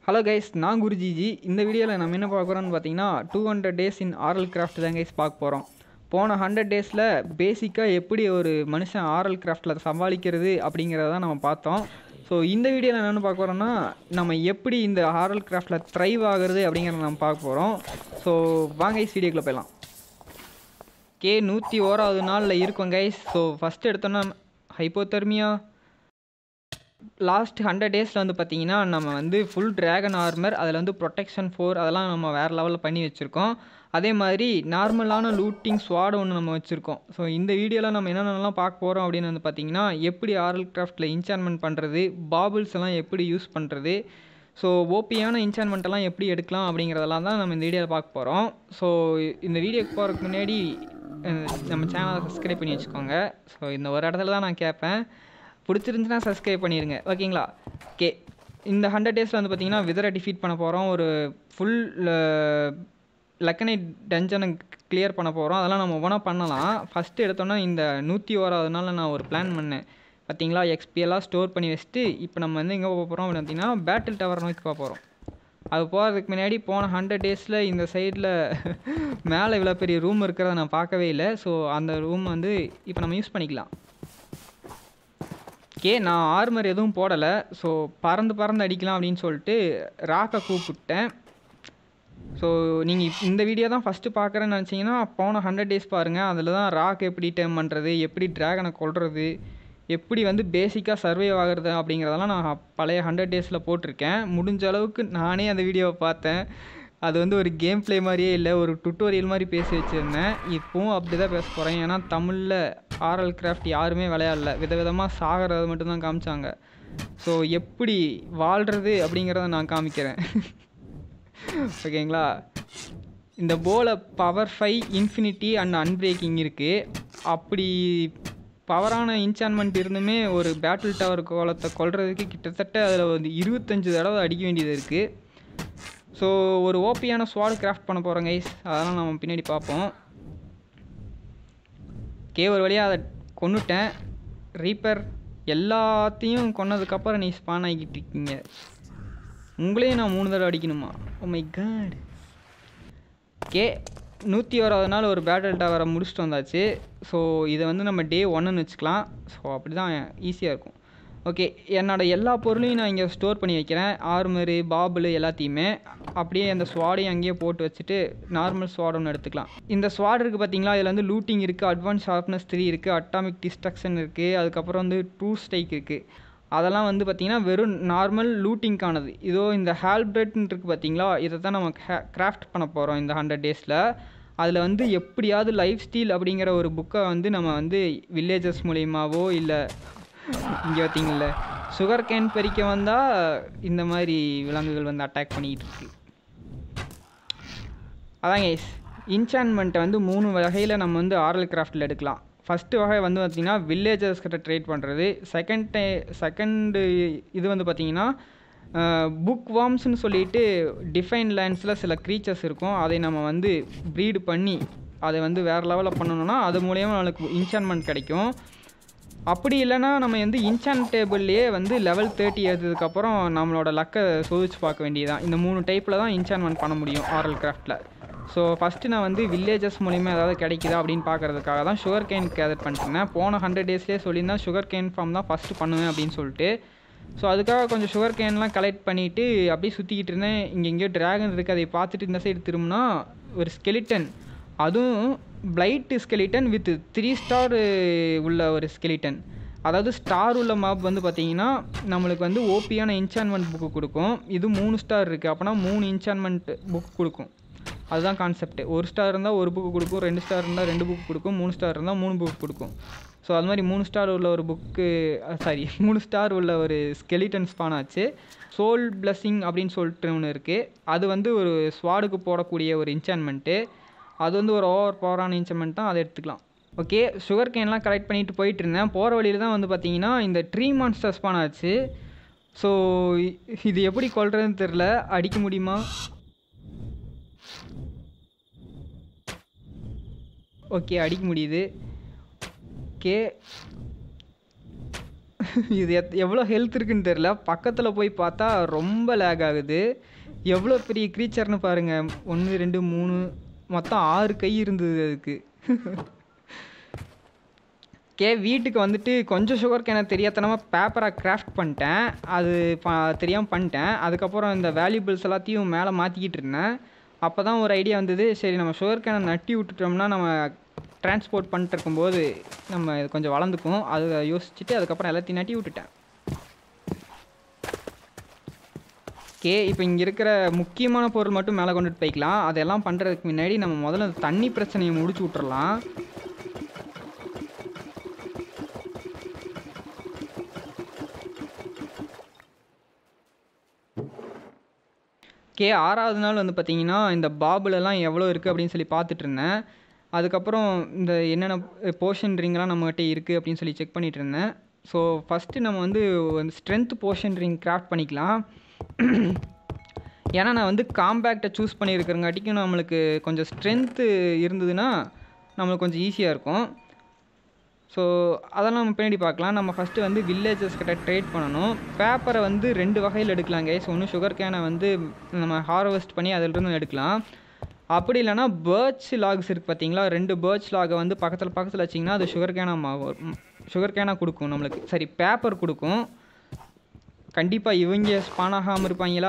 Hello guys நான் குருஜிஜி இந்த வீடியோவில் நம்ம என்ன பார்க்க போகிறோம்னு பார்த்தீங்கன்னா two hundred days in RLCraft தான் கைஸ் பார்க்க போகிறோம் போன ஹண்ட்ரட் டேஸில் பேசிக்காக எப்படி ஒரு மனுஷன் ஆரல் கிராஃப்டில் சமாளிக்கிறது அப்படிங்கிறத தான் நம்ம பார்த்தோம் ஸோ இந்த வீடியோவில் என்னென்னு பார்க்க போகிறோம்னா நம்ம எப்படி இந்த ஆரல் கிராஃப்டில் த்ரைவ் ஆகுறது அப்படிங்கிறத நம்ம பார்க்க போகிறோம் ஸோ வாங்க கைஸ் வீடியோக்குள்ளே போயிடலாம் கே நூற்றி ஓராவது நாளில் இருக்கோம் கைஸ் ஸோ ஃபஸ்ட்டு எடுத்தோன்னா ஹைப்போதெர்மியா லாஸ்ட் ஹண்ட்ரட் டேஸில் வந்து பார்த்தீங்கன்னா நம்ம வந்து ஃபுல் ட்ராகன் ஆர்மர் அதில் வந்து ப்ரொடெக்ஷன் ஃபோர் அதெல்லாம் நம்ம வேறு லெவலில் பண்ணி வச்சுருக்கோம் அதே மாதிரி நார்மலான லூட்டிங் ஸ்வாட் ஒன்று நம்ம வச்சுருக்கோம் ஸோ இந்த வீடியோவில் நம்ம என்னென்னலாம் பார்க்க போகிறோம் அப்படின்னு வந்து பார்த்தீங்கன்னா எப்படி ஆரல் கிராஃப்டில் இன்சான்மெண்ட் பண்ணுறது பாபிள்ஸ் எல்லாம் எப்படி யூஸ் பண்ணுறது ஸோ ஓபியான இன்சான்மெண்ட் எல்லாம் எப்படி எடுக்கலாம் அப்படிங்கிறதெல்லாம் தான் நம்ம இந்த வீடியோவில் பார்க்க போகிறோம் ஸோ இந்த வீடியோக்கு போகிறதுக்கு முன்னாடி அஹ், நம்ம சேனலை சப்ஸ்கிரைப் பண்ணி வச்சுக்கோங்க ஸோ இந்த ஒரு இடத்துல தான் நான் கேட்பேன் பிடிச்சிருந்துச்சுன்னா சப்ஸ்கிரைப் பண்ணிடுங்க ஓகேங்களா ஓகே இந்த ஹண்ட்ரட் டேஸில் வந்து பார்த்தீங்கன்னா விதரை டிஃபீட் பண்ண போகிறோம் ஒரு ஃபுல் லக்கனை டஞ்சனை கிளியர் பண்ண போகிறோம் அதெல்லாம் நம்ம ஒவ்வொன்றா பண்ணலாம் ஃபஸ்ட்டு எடுத்தோன்னா இந்த நூற்றி ஓராவது நாளில் நான் ஒரு பிளான் பண்ணேன் பார்த்தீங்களா XP எல்லாம் ஸ்டோர் பண்ணி வச்சுட்டு இப்போ நம்ம வந்து எங்கே போக போகிறோம் அப்படின்னு பார்த்தீங்கன்னா பேட்டில் டவர் நோக்கி போக போகிறோம் அது போகிறதுக்கு முன்னாடி போன ஹண்ட்ரட் டேஸில் இந்த சைடில் மேலே இவ்வளோ பெரிய ரூம் இருக்கிறத நான் பார்க்கவே இல்லை ஸோ அந்த ரூம் வந்து இப்போ நம்ம யூஸ் பண்ணிக்கலாம் ஓகே நான் ஆர்மர் எதுவும் போடலை ஸோ பறந்து பறந்து அடிக்கலாம் அப்படின்னு சொல்லிட்டு ராக்கை கூப்பிட்டேன் ஸோ நீங்கள் இந்த வீடியோ தான் ஃபஸ்ட்டு பார்க்குறேன்னு நினச்சிங்கன்னா போன ஹண்ட்ரட் டேஸ் பாருங்கள் அதில் தான் ராக் எப்படி டேம் பண்ணுறது எப்படி ட்ராகனை கொல்றது எப்படி வந்து பேசிக்காக சர்வே ஆகிறது அப்படிங்கிறதெல்லாம் நான் பழைய ஹண்ட்ரட் டேஸில் போட்டிருக்கேன் முடிஞ்ச அளவுக்கு நானே அந்த வீடியோவை பார்த்தேன் அது வந்து ஒரு கேம் ப்ளே மாதிரியே இல்லை ஒரு டுட்டோரியல் மாதிரி பேசி வச்சுருந்தேன் இப்போவும் அப்படி தான் பேச போகிறேன் ஏன்னா தமிழில் ஆரல் கிராஃப்ட் யாருமே விளையாடல விதவிதமாக சாகிறது மட்டும்தான் காமிச்சாங்க ஸோ எப்படி வாழ்கிறது அப்படிங்கிறத நான் காமிக்கிறேன் ஓகேங்களா இந்த போல power five infinity and unbreaking இருக்குது அப்படி பவரான இன்சான்மெண்ட் இருந்துமே ஒரு பேட்டில் டவர் கோலத்தை கொல்றதுக்கு கிட்டத்தட்ட அதில் வந்து இருபத்தஞ்சு தடவை அடிக்க வேண்டியது இருக்குது ஸோ ஒரு ஓபியான ஸ்வாட் கிராஃப்ட் பண்ண போகிறோம் கைஸ் அதெல்லாம் நம்ம பின்னாடி பார்ப்போம் கே ஒரு வழியாக அதை கொன்னுட்டேன் ரீப்பர் எல்லாத்தையும் கொன்னதுக்கப்புறம் நீ ஸ்பான் ஆகிக்கிட்டு இருக்கீங்க உங்களையும் நான் மூணு தடவை அடிக்கணுமா ஓ மை காட் ஓகே நூற்றி ஓராவது நாள் ஒரு பேட்டில் டவரை முடிச்சுட்டு வந்தாச்சு ஸோ இதை வந்து நம்ம டே ஒன்றுன்னு வச்சுக்கலாம் ஸோ அப்படி தான் ஈஸியாக இருக்கும் ஓகே என்னோடய எல்லா பொருளையும் நான் இங்கே ஸ்டோர் பண்ணி வைக்கிறேன் ஆர்மரு பாபிள் எல்லாத்தையுமே அப்படியே அந்த ஸ்வாடையும் அங்கேயே போட்டு வச்சுட்டு நார்மல் ஸ்வாட் ஒன்று எடுத்துக்கலாம் இந்த ஸ்வாட் இருக்குது பார்த்தீங்களா இதில் வந்து லூட்டிங் இருக்குது அட்வான்ஸ் ஷார்ப்னஸ் த்ரீ இருக்குது அட்டாமிக் டிஸ்ட்ரக்ஷன் இருக்குது அதுக்கப்புறம் வந்து டூ ஸ்டைக் இருக்குது அதெல்லாம் வந்து பார்த்திங்கன்னா வெறும் நார்மல் லூட்டிங்க்கானது இதோ இந்த ஹால்பிரெட்னு இருக்குது பார்த்தீங்களா இதை தான் நம்ம கிராஃப்ட் பண்ண போகிறோம் இந்த ஹண்ட்ரட் டேஸில் அதில் வந்து எப்படியாவது லைஃப் ஸ்டைல் அப்படிங்கிற ஒரு புக்கை வந்து நம்ம வந்து வில்லேஜஸ் மூலியமாவோ இல்லை இங்கே பார்த்தீங்கல்ல சுகர் கேன் பறிக்க வந்தால் இந்த மாதிரி விலங்குகள் வந்து அட்டாக் பண்ணிக்கிட்டு இருக்கு அதான் கைஸ் இன்சான்மெண்ட்டை வந்து மூணு வகையில் நம்ம வந்து ஆரல் கிராஃப்டில் எடுக்கலாம் ஃபஸ்ட்டு வகை வந்து பார்த்திங்கன்னா வில்லேஜர்ஸ் கிட்ட ட்ரேட் பண்ணுறது செகண்ட் டை செகண்டு இது வந்து பார்த்திங்கன்னா புக் வார்ம்ஸ்னு சொல்லிட்டு டிஃபைன் லேண்ட்ஸில் சில க்ரீச்சர்ஸ் இருக்கும் அதை நம்ம வந்து ப்ரீடு பண்ணி அதை வந்து வேறு லெவலில் பண்ணணும்னா அது மூலயமா நம்மளுக்கு இன்சான்மெண்ட் கிடைக்கும் அப்படி இல்லைன்னா நம்ம வந்து இன்சான் டேபிள்லேயே வந்து லெவல் தேர்ட்டி ஏற்றதுக்கப்புறம் நம்மளோட லக்கை சோதிச்சு பார்க்க வேண்டியதான் இந்த மூணு டைப்பில் தான் இன்சான்மெண்ட் பண்ண முடியும் ஆரல் கிராஃப்டில் ஸோ ஃபஸ்ட்டு நான் வந்து வில்லேஜஸ் மூலிமா ஏதாவது கிடைக்குதா அப்படின்னு பார்க்கறதுக்காக தான் சுகர் கேன் கேதர் பண்ணிட்டுருந்தேன் போன ஹண்ட்ரட் டேஸ்லேயே சொல்லியிருந்தேன் சுகர் கேன் ஃபார்ம் தான் ஃபஸ்ட்டு பண்ணுவேன் அப்படின்னு சொல்லிட்டு ஸோ அதுக்காக கொஞ்சம் சுகர் கேன்லாம் கலெக்ட் பண்ணிவிட்டு அப்படியே சுற்றிக்கிட்டு இருந்தேன் இங்கே எங்கேயோ ட்ராகன் இருக்குது அதை பார்த்துட்டு இந்த சைடு திரும்பினா ஒரு ஸ்கெலிட்டன் அதுவும் blight skeleton with three star உள்ள ஒரு ஸ்கெலிட்டன் அதாவது ஸ்டார் உள்ள மாப் வந்து பார்த்தீங்கன்னா நம்மளுக்கு வந்து ஓபியான இன்சான்மெண்ட் புக்கு கொடுக்கும் இது மூணு ஸ்டார் இருக்குது அப்போனா மூணு இன்சான்மெண்ட் புக் கொடுக்கும் அதுதான் கான்செப்ட் ஒரு ஸ்டார் இருந்தால் ஒரு புக்கு கொடுக்கும் ரெண்டு ஸ்டார் இருந்தால் ரெண்டு புக் கொடுக்கும் மூணு ஸ்டார் இருந்தால் மூணு புக் கொடுக்கும் ஸோ அது மாதிரி மூணு ஸ்டார் உள்ள ஒரு புக்கு சாரி மூணு ஸ்டார் உள்ள ஒரு ஸ்கெலிட்டன் ஸ்பான் ஆச்சு சோல் பிளஸ்ஸிங் அப்படின்னு சொல்லிட்டு ஒன்று இருக்குது அது வந்து ஒரு ஸ்வாடுக்கு போடக்கூடிய ஒரு இன்சான்மெண்ட்டு அது வந்து ஒரு ஓவர் பவரான இன்ஸ்ட்ருமெண்ட் தான் அதை எடுத்துக்கலாம் ஓகே சுகர் கேன்லாம் கலெக்ட் பண்ணிட்டு போயிட்டு இருந்தேன் போகிற வழியில் தான் வந்து பார்த்தீங்கன்னா இந்த ட்ரீ மான்ஸ்டர் ஸ்பான் ஆச்சு ஸோ இது எப்படி கொல்றதுன்னு தெரில அடிக்க முடியுமா ஓகே அடிக்க முடியுது ஓகே இது எத் எவ்வளோ ஹெல்த் இருக்குன்னு தெரில பக்கத்தில் போய் பார்த்தா ரொம்ப லேக் ஆகுது எவ்வளோ பெரிய க்ரீச்சர்னு பாருங்கள் ஒன்று ரெண்டு மூணு மொத்தம் ஆறு கை இருந்தது அதுக்கு கே வீட்டுக்கு வந்துட்டு கொஞ்சம் சுகர் கேனை தெரியாதனமாக பேப்பராக கிராஃப்ட் பண்ணிட்டேன் அது ப தெரியாமல் பண்ணிட்டேன் அதுக்கப்புறம் இந்த வேல்யூபிள்ஸ் எல்லாத்தையும் மேலே மாற்றிக்கிட்டு இருந்தேன் அப்போ தான் ஒரு ஐடியா வந்தது சரி நம்ம சுகர் கேனை நட்டி விட்டுட்டோம்னா நம்ம டிரான்ஸ்போர்ட் பண்ணிட்டு இருக்கும்போது நம்ம இது கொஞ்சம் வளர்ந்துக்கும் அதை யோசிச்சுட்டு அதுக்கப்புறம் எல்லாத்தையும் நட்டி விட்டுட்டேன் ஓகே இப்போ இங்கே இருக்கிற முக்கியமான பொருள் மட்டும் மேலே கொண்டுட்டு போய்க்கலாம் அதெல்லாம் பண்ணுறதுக்கு முன்னாடி நம்ம முதல்ல அந்த தண்ணி பிரச்சனையை முடிச்சு விட்றலாம் கே ஆறாவது நாள் வந்து பார்த்தீங்கன்னா இந்த பாபுலெல்லாம் எவ்வளோ இருக்குது அப்படின்னு சொல்லி பார்த்துட்டு இருந்தேன் அதுக்கப்புறம் இந்த என்னென்ன போர்ஷன் ரிங்லாம் நம்மகிட்ட இருக்குது அப்படின்னு சொல்லி செக் பண்ணிட்டு இருந்தேன் ஸோ ஃபஸ்ட்டு நம்ம வந்து ஸ்ட்ரென்த் போர்ஷன் ரிங் கிராஃப்ட் பண்ணிக்கலாம் ஏன்னா நான் வந்து காம்பேக்டை சூஸ் பண்ணியிருக்கிறங்காட்டிக்கும் நம்மளுக்கு கொஞ்சம் ஸ்ட்ரென்த்து இருந்ததுன்னா நம்மளுக்கு கொஞ்சம் ஈஸியாக இருக்கும் ஸோ அதெல்லாம் நம்ம பின்னாடி பார்க்கலாம் நம்ம ஃபஸ்ட்டு வந்து வில்லேஜஸ் கிட்ட ட்ரேட் பண்ணணும் பேப்பரை வந்து ரெண்டு வகையில் எடுக்கலாம் கைஸ் ஒன்று சுகர் கேனை வந்து நம்ம ஹார்வெஸ்ட் பண்ணி அதிலிருந்து எடுக்கலாம் அப்படி இல்லைனா பேர்ச் லாக்ஸ் இருக்குது பார்த்தீங்களா ரெண்டு பேர்ச் லாகை வந்து பக்கத்தில் பக்கத்தில் வச்சிங்கன்னா அது சுகர் கேனாக மாவும் சுகர் கேனாக கொடுக்கும் நம்மளுக்கு சரி பேப்பர் கொடுக்கும் கண்டிப்பாக இவங்க ஸ்பான் ஆகாமல் இருப்பாங்களா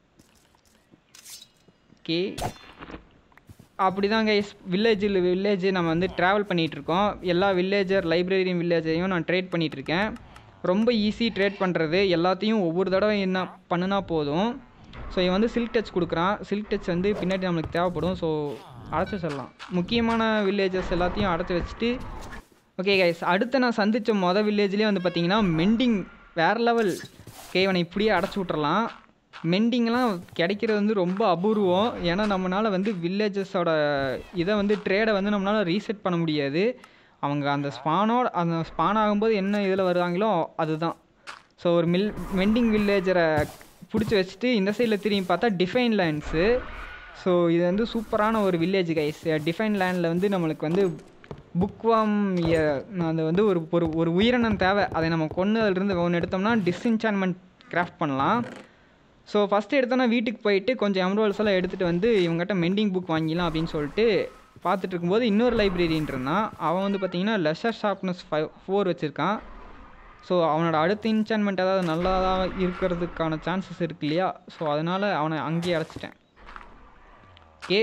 ஓகே அப்படி தான் கைஸ் வில்லேஜில் வில்லேஜ் நம்ம வந்து ட்ராவல் பண்ணிகிட்ருக்கோம் எல்லா வில்லேஜர் லைப்ரரி வில்லேஜையும் நான் ட்ரேட் பண்ணிகிட்ருக்கேன் ரொம்ப ஈஸி ட்ரேட் பண்ணுறது எல்லாத்தையும் ஒவ்வொரு தடவை என்ன பண்ணுனா போதும் ஸோ இவன் வந்து சில்க் டச் கொடுக்குறான் சில்க் டச் வந்து பின்னாடி நம்மளுக்கு தேவைப்படும் ஸோ அடைச்சி வச்சிடலாம் முக்கியமான வில்லேஜஸ் எல்லாத்தையும் அடைச்சி வச்சுட்டு ஓகே கைஸ் அடுத்து நான் சந்தித்த மொதல் வில்லேஜ்லேயே வந்து பார்த்தீங்கன்னா மெண்டிங் வேறு லெவல் ஓகே இவனை இப்படியே அடைச்சி விட்றலாம் மெண்டிங்லாம் கிடைக்கிறது வந்து ரொம்ப அபூர்வம் ஏன்னா நம்மளால் வந்து வில்லேஜஸோட இதை வந்து ட்ரேடை வந்து நம்மளால் ரீசெட் பண்ண முடியாது அவங்க அந்த ஸ்பானோட அந்த ஸ்பான் ஆகும்போது என்ன இதில் வருவாங்களோ அதுதான் ஸோ ஒரு மில் மெண்டிங் வில்லேஜரை பிடிச்சி வச்சுட்டு இந்த சைடில் திரும்பி பார்த்தா டிஃபைன் லேண்ட்ஸு ஸோ இது வந்து சூப்பரான ஒரு வில்லேஜ் கைஸ் டிஃபைன் லேண்டில் வந்து நம்மளுக்கு வந்து புக்வாம் அது வந்து ஒரு ஒரு ஒரு உயிரினம் தேவை அதை நம்ம கொண்டு அதிலிருந்து ஒன்று எடுத்தோம்னா டிஸ்இன்சான்மெண்ட் கிராஃப்ட் பண்ணலாம் ஸோ ஃபஸ்ட்டு எடுத்தோன்னா வீட்டுக்கு போயிட்டு கொஞ்சம் எம்ரோல்ஸ் எல்லாம் எடுத்துகிட்டு வந்து இவங்ககிட்ட மெண்டிங் புக் வாங்கிடலாம் அப்படின்னு சொல்லிட்டு பார்த்துட்டு இருக்கும்போது இன்னொரு லைப்ரரின்னு இருந்தான் அவன் வந்து பார்த்தீங்கன்னா லெஷர் ஷார்ப்னஸ் ஃபைவ் ஃபோர் வச்சுருக்கான் ஸோ அவனோட அடுத்த இன்சான்மெண்ட் ஏதாவது நல்லதாக இருக்கிறதுக்கான சான்சஸ் இருக்கு இல்லையா ஸோ அதனால் அவனை அங்கேயே அடைச்சிட்டேன் ஓகே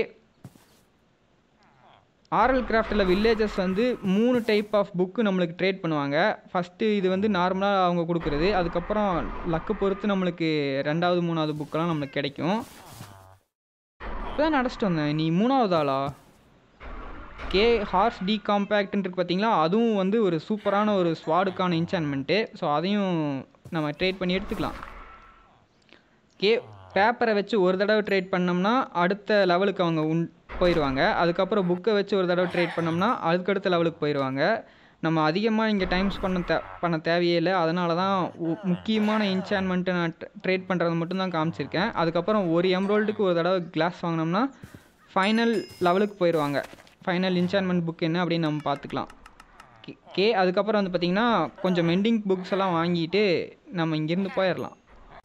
ஆரல் கிராஃப்டில் வில்லேஜஸ் வந்து மூணு டைப் ஆஃப் புக்கு நம்மளுக்கு ட்ரேட் பண்ணுவாங்க ஃபஸ்ட்டு இது வந்து நார்மலாக அவங்க கொடுக்குறது அதுக்கப்புறம் லக்கு பொறுத்து நம்மளுக்கு ரெண்டாவது மூணாவது புக்கெல்லாம் நம்மளுக்கு கிடைக்கும் இப்போதான் அடைச்சிட்டு வந்தேன் நீ மூணாவது ஆளா கே ஹார்ஸ் டி காம்பேக்ட்னு இருக்கு பார்த்தீங்களா அதுவும் வந்து ஒரு சூப்பரான ஒரு ஸ்வாடுக்கான இன்சான்மெண்ட்டு ஸோ அதையும் நம்ம ட்ரேட் பண்ணி எடுத்துக்கலாம் கே பேப்பரை வச்சு ஒரு தடவை ட்ரேட் பண்ணோம்னா அடுத்த லெவலுக்கு அவங்க உன் போயிடுவாங்க அதுக்கப்புறம் புக்கை வச்சு ஒரு தடவை ட்ரேட் பண்ணோம்னா அதுக்கடுத்த லெவலுக்கு போயிடுவாங்க நம்ம அதிகமாக இங்கே டைம்ஸ் பண்ண தே பண்ண தேவையே இல்லை அதனால தான் உ- முக்கியமான இன்சான்மெண்ட்டை நான் ட்ரேட் பண்ணுறது மட்டும்தான் காமிச்சிருக்கேன் அதுக்கப்புறம் ஒரு எம்ரோல்டுக்கு ஒரு தடவை கிளாஸ் வாங்கினோம்னா ஃபைனல் லெவலுக்கு போயிடுவாங்க ஃபைனல் இன்சான்மெண்ட் புக் என்ன அப்படின்னு நம்ம பார்த்துக்கலாம் கே- கே அதுக்கப்புறம் வந்து பார்த்திங்கன்னா கொஞ்சம் மெண்டிங் புக்ஸ் எல்லாம் வாங்கிட்டு நம்ம இங்கேருந்து போயிடலாம்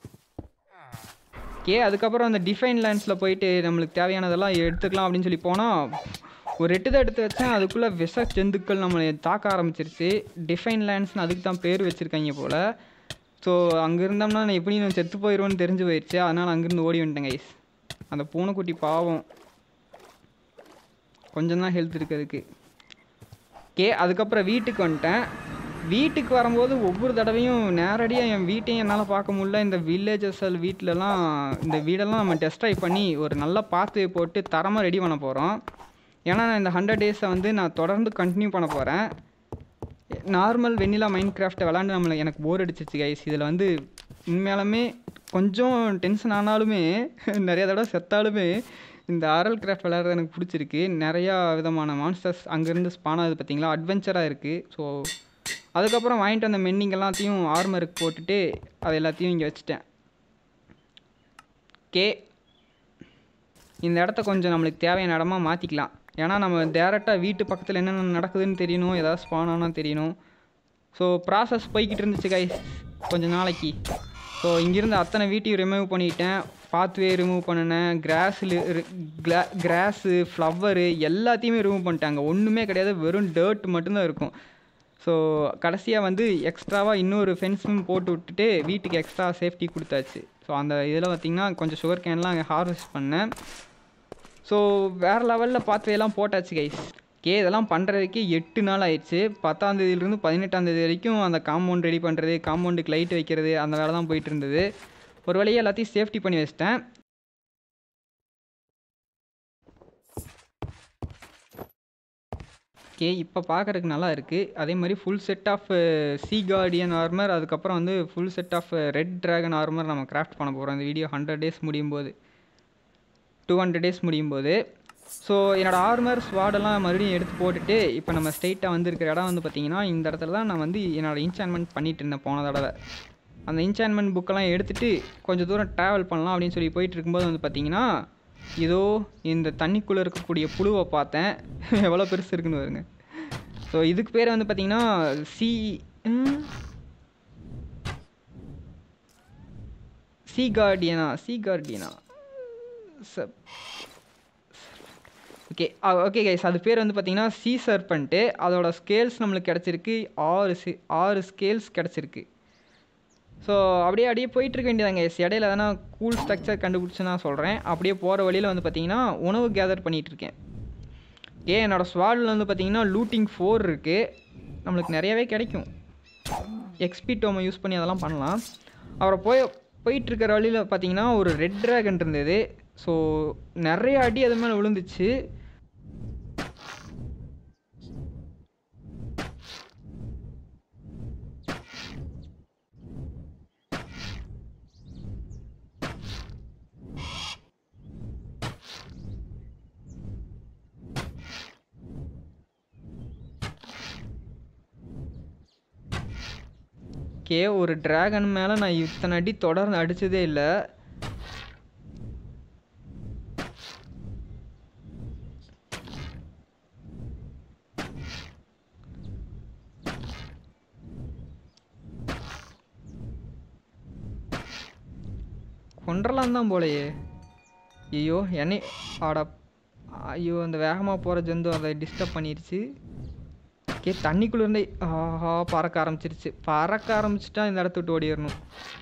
கே அதுக்கப்புறம் அந்த டிஃபைன் லேண்ட்ஸில் போயிட்டு நம்மளுக்கு தேவையானதெல்லாம் எடுத்துக்கலாம் அப்படின்னு சொல்லி போனால் ஒரு எட்டு தான் எடுத்து வச்சேன் அதுக்குள்ளே விஷ ஜந்துக்கள் நம்மளை தாக்க ஆரம்பிச்சிருச்சு டிஃபைன் லேண்ட்ஸ்னு அதுக்கு தான் பேர் வச்சுருக்காங்க போல் ஸோ அங்கே இருந்தோம்னா நான் எப்படி நான் செத்து போயிடுவேன்னு தெரிஞ்சு போயிடுச்சு அதனால் அங்கேருந்து ஓடி வந்துட்டேன் கைஸ் அந்த பூனைக்குட்டி பாவம் கொஞ்சம் தான் ஹெல்த் இருக்குது அதுக்கு ஓகே அதுக்கப்புறம் வீட்டுக்கு வந்துட்டேன் வீட்டுக்கு வரும்போது ஒவ்வொரு தடவையும் நேரடியாக என் வீட்டையும் என்னால் பார்க்க முடியல இந்த வில்லேஜஸ் வீட்டிலலாம் இந்த வீடெல்லாம் நம்ம டெஸ்ட்ரைவ் பண்ணி ஒரு நல்ல பாத்வே போட்டு தரமாக ரெடி பண்ண போகிறோம் ஏன்னா நான் இந்த ஹண்ட்ரட் டேஸை வந்து நான் தொடர்ந்து கண்டினியூ பண்ண போகிறேன் நார்மல் வெண்ணிலா மைண்ட் கிராஃப்ட்டை விளாண்டு நம்மளை எனக்கு போர் அடிச்சிருச்சு கைஸ் இதில் வந்து உண்மையாலுமே கொஞ்சம் டென்ஷன் ஆனாலுமே நிறைய தடவை செத்தாலுமே இந்த ஆரல் கிராஃப்ட் விளையாடுறது எனக்கு பிடிச்சிருக்கு நிறையா விதமான மான்ஸ்டர்ஸ் அங்கேருந்து ஸ்பான் ஆகுது பார்த்தீங்களா அட்வென்ச்சராக இருக்குது ஸோ அதுக்கப்புறம் வாங்கிட்டு வந்த மென்னிங் எல்லாத்தையும் ஆர்மருக்கு போட்டுட்டு அது எல்லாத்தையும் இங்கே வச்சுட்டேன் கே இந்த இடத்த கொஞ்சம் நம்மளுக்கு தேவையான இடமா மாற்றிக்கலாம் ஏன்னா நம்ம டேரெக்டாக வீட்டு பக்கத்தில் என்னென்ன நடக்குதுன்னு தெரியணும் ஏதாவது ஸ்பான் ஆனால் தெரியணும் ஸோ ப்ராசஸ் போய்கிட்டு இருந்துச்சு கைஸ் கொஞ்ச நாளைக்கு ஸோ இங்கேருந்து அத்தனை வீட்டையும் ரிமூவ் பண்ணிட்டேன் பாத்வே ரிமூவ் பண்ணினேன் கிராஸில் கிராஸு ஃப்ளவரு எல்லாத்தையுமே ரிமூவ் பண்ணிட்டாங்க ஒன்றுமே கிடையாது வெறும் டர்ட் மட்டும்தான் இருக்கும் ஸோ கடைசியாக வந்து எக்ஸ்ட்ராவாக இன்னொரு ஃபென்ஸும் போட்டு விட்டுட்டு வீட்டுக்கு எக்ஸ்ட்ரா சேஃப்டி கொடுத்தாச்சு ஸோ அந்த இதில் பார்த்திங்கன்னா கொஞ்சம் சுகர் கேன்லாம் அங்கே ஹார்வெஸ்ட் பண்ணேன் ஸோ வேறு லெவலில் பாத்வேலாம் போட்டாச்சு கைஸ் கே இதெல்லாம் பண்ணுறதுக்கே எட்டு நாள் ஆயிடுச்சு பத்தாம் தேதியிலிருந்து பதினெட்டாம் தேதி வரைக்கும் அந்த காம்பவுண்ட் ரெடி பண்ணுறது காம்பவுண்டுக்கு லைட் வைக்கிறது அந்த வேலை தான் போயிட்டு இருந்தது ஒரு வழியாக எல்லாத்தையும் சேஃப்டி பண்ணி வச்சிட்டேன் ஓகே இப்போ பார்க்குறதுக்கு நல்லா இருக்குது அதே மாதிரி full set of sea guardian armor அதுக்கப்புறம் வந்து full set of red dragon armor நம்ம கிராஃப்ட் பண்ண போகிறோம் இந்த வீடியோ ஹண்ட்ரட் டேஸ் முடியும் போது டூ ஹண்ட்ரட் டேஸ் முடியும் போது ஸோ என்னோடய ஆர்மர் ஸ்வாடெல்லாம் மறுபடியும் எடுத்து போட்டுட்டு இப்போ நம்ம ஸ்ட்ரெயிட்டாக வந்திருக்கிற இடம் வந்து பார்த்திங்கன்னா இந்த இடத்துல தான் நான் வந்து என்னோடய இன்சான்மெண்ட் பண்ணிட்டு இருந்தேன் போன தடவை அந்த இன்சான்மெண்ட் புக்கெல்லாம் எடுத்துகிட்டு கொஞ்சம் தூரம் ட்ராவல் பண்ணலாம் அப்படின்னு சொல்லி போயிட்டு இருக்கும்போது வந்து பார்த்திங்கன்னா இதோ இந்த தண்ணிக்குள்ளே இருக்கக்கூடிய புழுவை பார்த்தேன் எவ்வளோ பெருசு இருக்குன்னு வருங்க ஸோ இதுக்கு பேர் வந்து பார்த்திங்கன்னா சி சி கார்டியனா சி கார்டியனா சப் ஓகே ஓகே கைஸ் அது பேர் வந்து பார்த்தீங்கன்னா சி சர்பண்ட்டு அதோட ஸ்கேல்ஸ் நம்மளுக்கு கிடச்சிருக்கு ஆறு சி ஆறு ஸ்கேல்ஸ் கிடச்சிருக்கு ஸோ அப்படியே அப்படியே போயிட்டுருக்க வேண்டியதாங்க கைஸ் இடையில எதனா கூல் ஸ்ட்ரக்சர் கண்டுபிடிச்சு நான் சொல்கிறேன் அப்படியே போகிற வழியில் வந்து பார்த்தீங்கன்னா உணவு கேதர் பண்ணிகிட்டு இருக்கேன் ஏ என்னோடய ஸ்வாடில் வந்து பார்த்தீங்கன்னா லூட்டிங் ஃபோர் இருக்குது நம்மளுக்கு நிறையவே கிடைக்கும் எக்ஸ்பி டோமை யூஸ் பண்ணி அதெல்லாம் பண்ணலாம் அப்புறம் போய் போயிட்டுருக்கிற வழியில் பார்த்தீங்கன்னா ஒரு ரெட் ட்ராகன் இருந்தது ஸோ நிறைய அடி அது மேலே விழுந்துச்சு கே ஒரு டிராகன் மேலே நான் இத்தனை அடி தொடர்ந்து அடித்ததே இல்லை கொன்றலாம் தான் போலையே ஐயோ என்னை ஆடா ஐயோ அந்த வேகமாக போகிற ஜந்து அதை டிஸ்டர்ப் பண்ணிருச்சு கே தண்ணிக்குள்ளே இருந்தே ஆஹா பறக்க ஆரம்பிச்சிருச்சு பறக்க ஆரம்பிச்சிட்டா இந்த இடத்த விட்டு ஓடிடணும்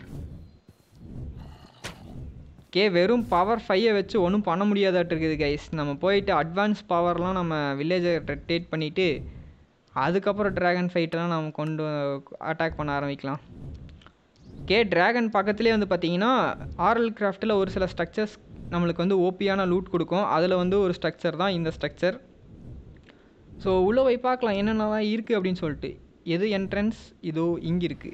கே வெறும் பவர் ஃபைவை வச்சு ஒன்றும் பண்ண முடியாதாட்டு இருக்குது கைஸ் நம்ம போயிட்டு அட்வான்ஸ் பவர்லாம் நம்ம வில்லேஜை ரொட்டேட் பண்ணிவிட்டு அதுக்கப்புறம் ட்ராகன் ஃபைட்டெல்லாம் நம்ம கொண்டு அட்டாக் பண்ண ஆரம்பிக்கலாம் கே ட்ராகன் பக்கத்துலேயே வந்து பார்த்தீங்கன்னா ஆரல் கிராஃப்ட்டில் ஒரு சில ஸ்ட்ரக்சர்ஸ் நம்மளுக்கு வந்து ஓபியான லூட் கொடுக்கும் அதில் வந்து ஒரு ஸ்ட்ரக்சர் தான் இந்த ஸ்ட்ரக்சர் ஸோ உள்ளே போய் பார்க்கலாம் என்னென்னலாம் இருக்குது அப்படின்னு சொல்லிட்டு எது என்ட்ரன்ஸ் இதோ இங்கே இருக்குது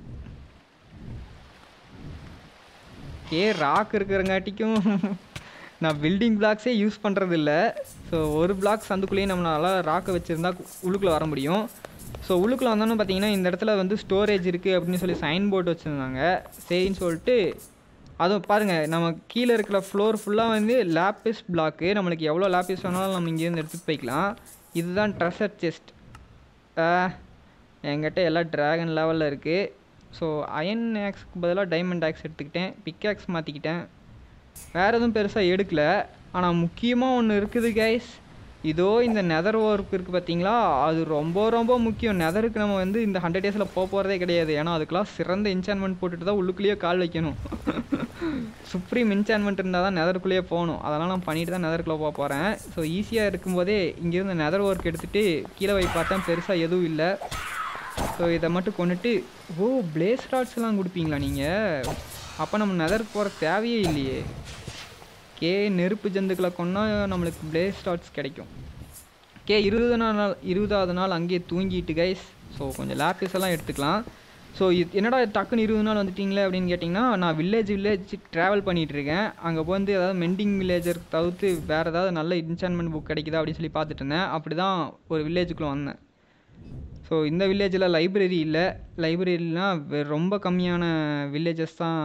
கே ராக் இருக்கிறங்காட்டிக்கும் நான் பில்டிங் பிளாக்ஸே யூஸ் பண்ணுறது இல்லை ஸோ ஒரு பிளாக் சந்துக்குள்ளேயே நம்மளால் ராக்கை வச்சுருந்தா உள்ளுக்குள்ளே வர முடியும் ஸோ உள்ளுக்குள்ளே வந்தோன்னு பார்த்தீங்கன்னா இந்த இடத்துல வந்து ஸ்டோரேஜ் இருக்குது அப்படின்னு சொல்லி சைன் போர்டு வச்சுருந்தாங்க சரின்னு சொல்லிட்டு அதுவும் பாருங்கள் நம்ம கீழே இருக்கிற ஃப்ளோர் ஃபுல்லாக வந்து லேப்பிஸ் பிளாக்கு நம்மளுக்கு எவ்வளோ லேப்பிஸ் வேணாலும் நம்ம இங்கேருந்து எடுத்துகிட்டு போய்க்கலாம் இதுதான் ட்ரெஷர் செஸ்ட் என்கிட்ட எல்லாம் ட்ராகன் லெவலில் இருக்குது ஸோ அயன் ஆக்ஸ்க்கு பதிலாக டைமண்ட் ஆக்ஸ் எடுத்துக்கிட்டேன் பிக் ஆக்ஸ் மாற்றிக்கிட்டேன் வேறு எதுவும் பெருசாக எடுக்கல ஆனால் முக்கியமாக ஒன்று இருக்குது கைஸ் இதோ இந்த நெதர் ஒர்க் இருக்குது பார்த்தீங்களா அது ரொம்ப ரொம்ப முக்கியம் நெதருக்கு நம்ம வந்து இந்த ஹண்ட்ரட் டேஸில் போக போகிறதே கிடையாது ஏன்னா அதுக்கெலாம் சிறந்த இன்சான்மெண்ட் போட்டுட்டு தான் உள்ளுக்குள்ளேயே கால் வைக்கணும் சுப்ரீம் இன்சான்மெண்ட் இருந்தால் தான் நெதருக்குள்ளேயே போகணும் அதெல்லாம் நான் பண்ணிட்டு தான் நெதருக்குள்ளே போக போகிறேன் ஸோ ஈஸியாக இருக்கும்போதே இங்கேருந்து நெதர் ஒர்க் எடுத்துகிட்டு கீழே போய் பார்த்தேன் பெருசாக எதுவும் இல்லை ஸோ இதை மட்டும் கொண்டுட்டு ஓ பிளேஸ் ராட்ஸ்லாம் கொடுப்பீங்களா நீங்கள் அப்போ நம்ம நெதருக்கு போகிற தேவையே இல்லையே கே நெருப்பு ஜந்துக்களை கொண்டா நம்மளுக்கு பிளேஸ் ராட்ஸ் கிடைக்கும் கே இருபது நாள் இருபதாவது நாள் அங்கேயே தூங்கிட்டு கைஸ் ஸோ கொஞ்சம் லேப்பிஸ் எல்லாம் எடுத்துக்கலாம் ஸோ இது என்னடா டக்குன்னு இருபது நாள் வந்துட்டீங்களே அப்படின்னு கேட்டிங்கன்னா நான் வில்லேஜ் வில்லேஜ் ட்ராவல் பண்ணிகிட்டு இருக்கேன் அங்கே வந்து ஏதாவது மெண்டிங் வில்லேஜர் தவிர்த்து வேறு ஏதாவது நல்ல இன்சான்மெண்ட் புக் கிடைக்குதா அப்படின்னு சொல்லி பார்த்துட்டு இருந்தேன் அப்படி தான் ஒரு வில்லேஜுக்குள்ளே வந்தேன் ஸோ இந்த வில்லேஜில் லைப்ரரி இல்லை லைப்ரரிலாம் ரொம்ப கம்மியான வில்லேஜஸ் தான்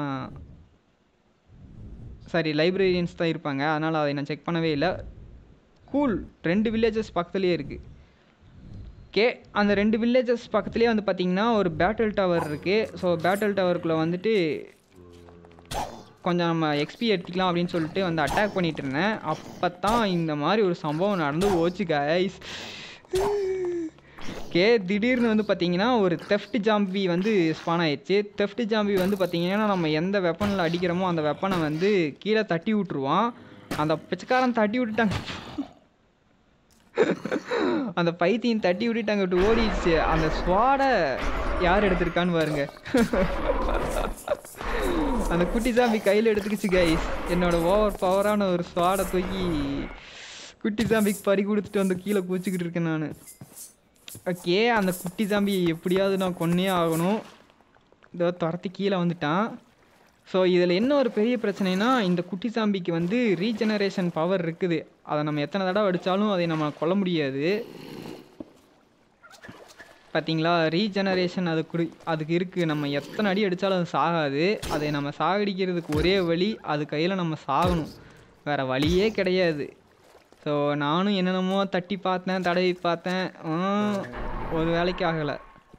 சாரி லைப்ரரியன்ஸ் தான் இருப்பாங்க அதனால் அதை நான் செக் பண்ணவே இல்லை கூல் ரெண்டு வில்லேஜஸ் பக்கத்துலேயே இருக்குது ஓகே அந்த ரெண்டு வில்லேஜஸ் பக்கத்துலேயே வந்து பார்த்தீங்கன்னா ஒரு பேட்டில் டவர் இருக்குது ஸோ பேட்டில் டவருக்குள்ளே வந்துட்டு கொஞ்சம் நம்ம எக்ஸ்பி எடுத்துக்கலாம் அப்படின்னு சொல்லிட்டு வந்து அட்டாக் பண்ணிட்டு இருந்தேன் அப்போ தான் இந்த மாதிரி ஒரு சம்பவம் நடந்து போச்சு கைஸ் ஓகே திடீர்னு வந்து பார்த்தீங்கன்னா ஒரு தெஃப்ட் ஜாம்பி வந்து ஸ்பான் ஆயிடுச்சு தெஃப்ட் ஜாம்பி வந்து பார்த்தீங்கன்னா நம்ம எந்த வெப்பனில் அடிக்கிறோமோ அந்த வெப்பனை வந்து கீழே தட்டி விட்ருவான் அந்த பிச்சைக்காரன் தட்டி விட்டுட்டாங்க அந்த பைத்தியம் தட்டி விட்டுட்டு அங்கிட்டு ஓடிடுச்சு அந்த ஸ்வாடை யார் எடுத்திருக்கான்னு பாருங்க அந்த குட்டி சாமி கையில் எடுத்துக்கிச்சு கைஸ் என்னோட ஓவர் பவரான ஒரு ஸ்வாடை தூக்கி குட்டி சாம்பிக்கு பறி கொடுத்துட்டு வந்து கீழே குச்சிக்கிட்டு இருக்கேன் நான் ஓகே அந்த குட்டி சாம்பி எப்படியாவது நான் கொன்னே ஆகணும் இதோ துரத்தி கீழே வந்துட்டான் ஸோ இதில் என்ன ஒரு பெரிய பிரச்சனைனா இந்த குட்டி சாம்பிக்கு வந்து ரீஜெனரேஷன் பவர் இருக்குது அதை நம்ம எத்தனை தடவை அடித்தாலும் அதை நம்ம கொல்ல முடியாது பார்த்தீங்களா ரீஜெனரேஷன் அது குடி அதுக்கு இருக்குது நம்ம எத்தனை அடி அடித்தாலும் அது சாகாது அதை நம்ம சாகடிக்கிறதுக்கு ஒரே வழி அது கையில் நம்ம சாகணும் வேறு வழியே கிடையாது ஸோ நானும் என்னென்னமோ தட்டி பார்த்தேன் தடவி பார்த்தேன் ஆ, ஒரு வேலைக்கு ஆகலை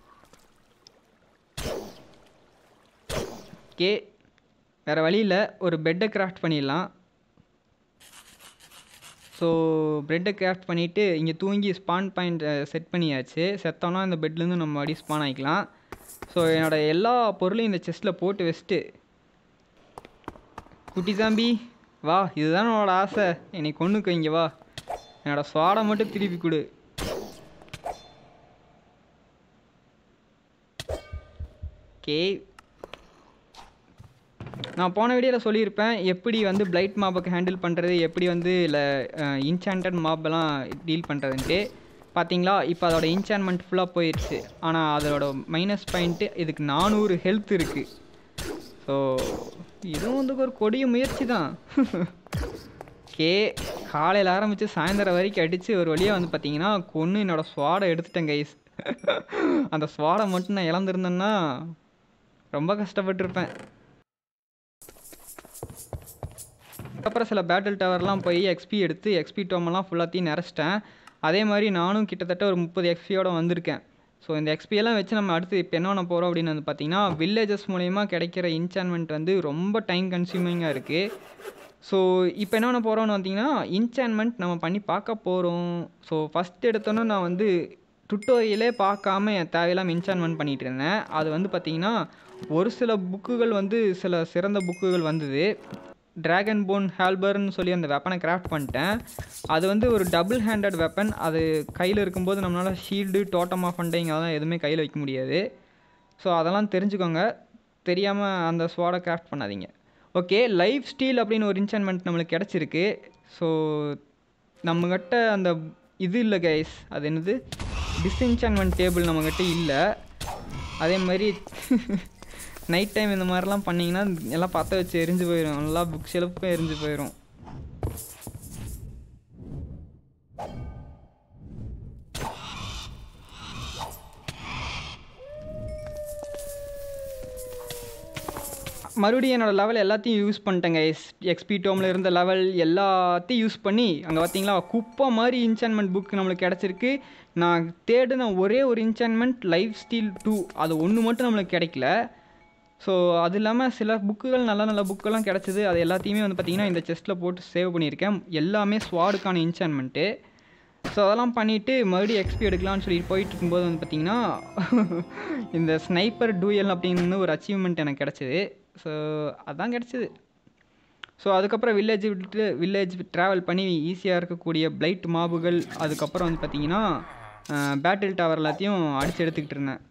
ஓகே வேறு வழியில் ஒரு பெட்டை கிராஃப்ட் பண்ணிடலாம் ஸோ பெட்டை கிராஃப்ட் பண்ணிவிட்டு இங்கே தூங்கி ஸ்பான் பாயிண்ட் செட் பண்ணியாச்சு செத்தோன்னா இந்த பெட்லேருந்து நம்ம மறுபடியும் ஸ்பான் ஆகிக்கலாம் ஸோ என்னோடய எல்லா பொருளையும் இந்த செஸ்ட்டில் போட்டு வச்சுட்டு குட்டி சாம்பி வா இதுதான் என்னோட ஆசை என்னை கொண்டுக்க இங்கே வா என்னோட சுவாடை மட்டும் திருப்பி கொடு ஓகே நான் போன வீடியோவில் சொல்லியிருப்பேன் எப்படி வந்து பிளைட் மாபுக்கு ஹேண்டில் பண்ணுறது எப்படி வந்து இல்லை இன்சாண்டட் மாப்பெல்லாம் டீல் பண்ணுறதுன்ட்டு பார்த்தீங்களா இப்போ அதோட இன்சான்மெண்ட் ஃபுல்லாக போயிடுச்சு ஆனால் அதோட மைனஸ் பாயிண்ட்டு இதுக்கு நானூறு ஹெல்த் இருக்குது ஸோ இதுவும் வந்து ஒரு கொடிய முயற்சி தான் ஓகே காலையில் ஆரம்பித்து சாயந்தரம் வரைக்கும் அடித்து ஒரு வழியாக வந்து பார்த்தீங்கன்னா கொன்று என்னோட ஸ்வாடை எடுத்துட்டேன் கைஸ் அந்த ஸ்வாடை மட்டும் நான் இழந்திருந்தேன்னா ரொம்ப கஷ்டப்பட்டிருப்பேன் அப்புறம் சில பேட்டில் டவர்லாம் போய் எக்ஸ்பி எடுத்து எக்ஸ்பி டோமெல்லாம் ஃபுல்லாத்தையும் நிறச்சிட்டேன் அதே மாதிரி நானும் கிட்டத்தட்ட ஒரு முப்பது எக்ஸ்பியோட வந்திருக்கேன் ஸோ இந்த எக்ஸ்பியெல்லாம் வச்சு நம்ம அடுத்து இப்போ என்ன பண்ண போகிறோம் அப்படின்னு வந்து பார்த்தீங்கன்னா வில்லேஜஸ் மூலயமா கிடைக்கிற இன்சான்மெண்ட் வந்து ரொம்ப டைம் கன்சியூமிங்காக இருக்குது ஸோ இப்போ என்ன பண்ண போகிறோம்னு பார்த்தீங்கன்னா இன்சான்மெண்ட் நம்ம பண்ணி பார்க்க போகிறோம் ஸோ ஃபஸ்ட் எடுத்தோன்னே நான் வந்து டுட்டோரியலே பார்க்காம என் தேவையில்லாமல் இன்சான்மெண்ட் பண்ணிகிட்டு இருந்தேன் அது வந்து பார்த்திங்கன்னா ஒரு சில புக்குகள் வந்து சில சிறந்த புக்குகள் வந்தது டிராகன் போன் ஹால்பர்னு சொல்லி அந்த வெப்பனை கிராஃப்ட் பண்ணிட்டேன் அது வந்து ஒரு டபுள் ஹேண்டட் வெப்பன் அது கையில் இருக்கும்போது நம்மளால் ஷீல்டு டோட்டம் ஆஃப் ஃபண்டிங் அதெல்லாம் எதுவுமே கையில் வைக்க முடியாது ஸோ அதெல்லாம் தெரிஞ்சுக்கோங்க தெரியாமல் அந்த ஸ்வாடை கிராஃப்ட் பண்ணாதீங்க ஓகே லைஃப் ஸ்டீல் அப்படின்னு ஒரு இன்சான்மெண்ட் நம்மளுக்கு கிடச்சிருக்கு ஸோ நம்மக்கிட்ட அந்த இது இல்லை கைஸ் அது என்னது டிஸ்இன்சான்மெண்ட் டேபிள் நம்மக்கிட்ட இல்லை அதே மாதிரி நைட் டைம் இந்த மாதிரிலாம் பண்ணிங்கன்னா எல்லாம் பற்ற வச்சு எரிஞ்சு போயிடும் நல்லா புக் ஷெல்ஃபும் எரிஞ்சு போயிடும் மறுபடியும் என்னோடய லெவல் எல்லாத்தையும் யூஸ் பண்ணிட்டேன் கைஸ் எக்ஸ்பி டோமில் இருந்த லெவல் எல்லாத்தையும் யூஸ் பண்ணி அங்கே பார்த்தீங்களா குப்பை மாதிரி இன்சான்மெண்ட் புக் நம்மளுக்கு கிடச்சிருக்கு நான் தேடின ஒரே ஒரு இன்சான்மெண்ட் லைஃப் ஸ்டீல் டூ அது ஒன்று மட்டும் நம்மளுக்கு கிடைக்கல ஸோ அது இல்லாமல் சில புக்குகள் நல்ல நல்ல புக்கெல்லாம் கிடச்சிது அது எல்லாத்தையுமே வந்து பார்த்திங்கன்னா இந்த செஸ்ட்டில் போட்டு சேவ் பண்ணியிருக்கேன் எல்லாமே ஸ்வாடுக்கான இன்சான்மெண்ட்டு ஸோ அதெல்லாம் பண்ணிவிட்டு மறுபடியும் எக்ஸ்பி எடுக்கலாம்னு சொல்லி போயிட்டு இருக்கும்போது வந்து பார்த்திங்கன்னா இந்த ஸ்னைப்பர் டூயல் அப்படின்னு ஒரு அச்சீவ்மெண்ட் எனக்கு கிடச்சிது ஸோ அதான் கிடச்சிது ஸோ அதுக்கப்புறம் வில்லேஜ் விட்டுட்டு வில்லேஜ் ட்ராவல் பண்ணி ஈஸியாக இருக்கக்கூடிய பிளைட் மாபுகள் அதுக்கப்புறம் வந்து பார்த்திங்கன்னா பேட்டில் டவர் எல்லாத்தையும் அடித்து எடுத்துக்கிட்டு இருந்தேன்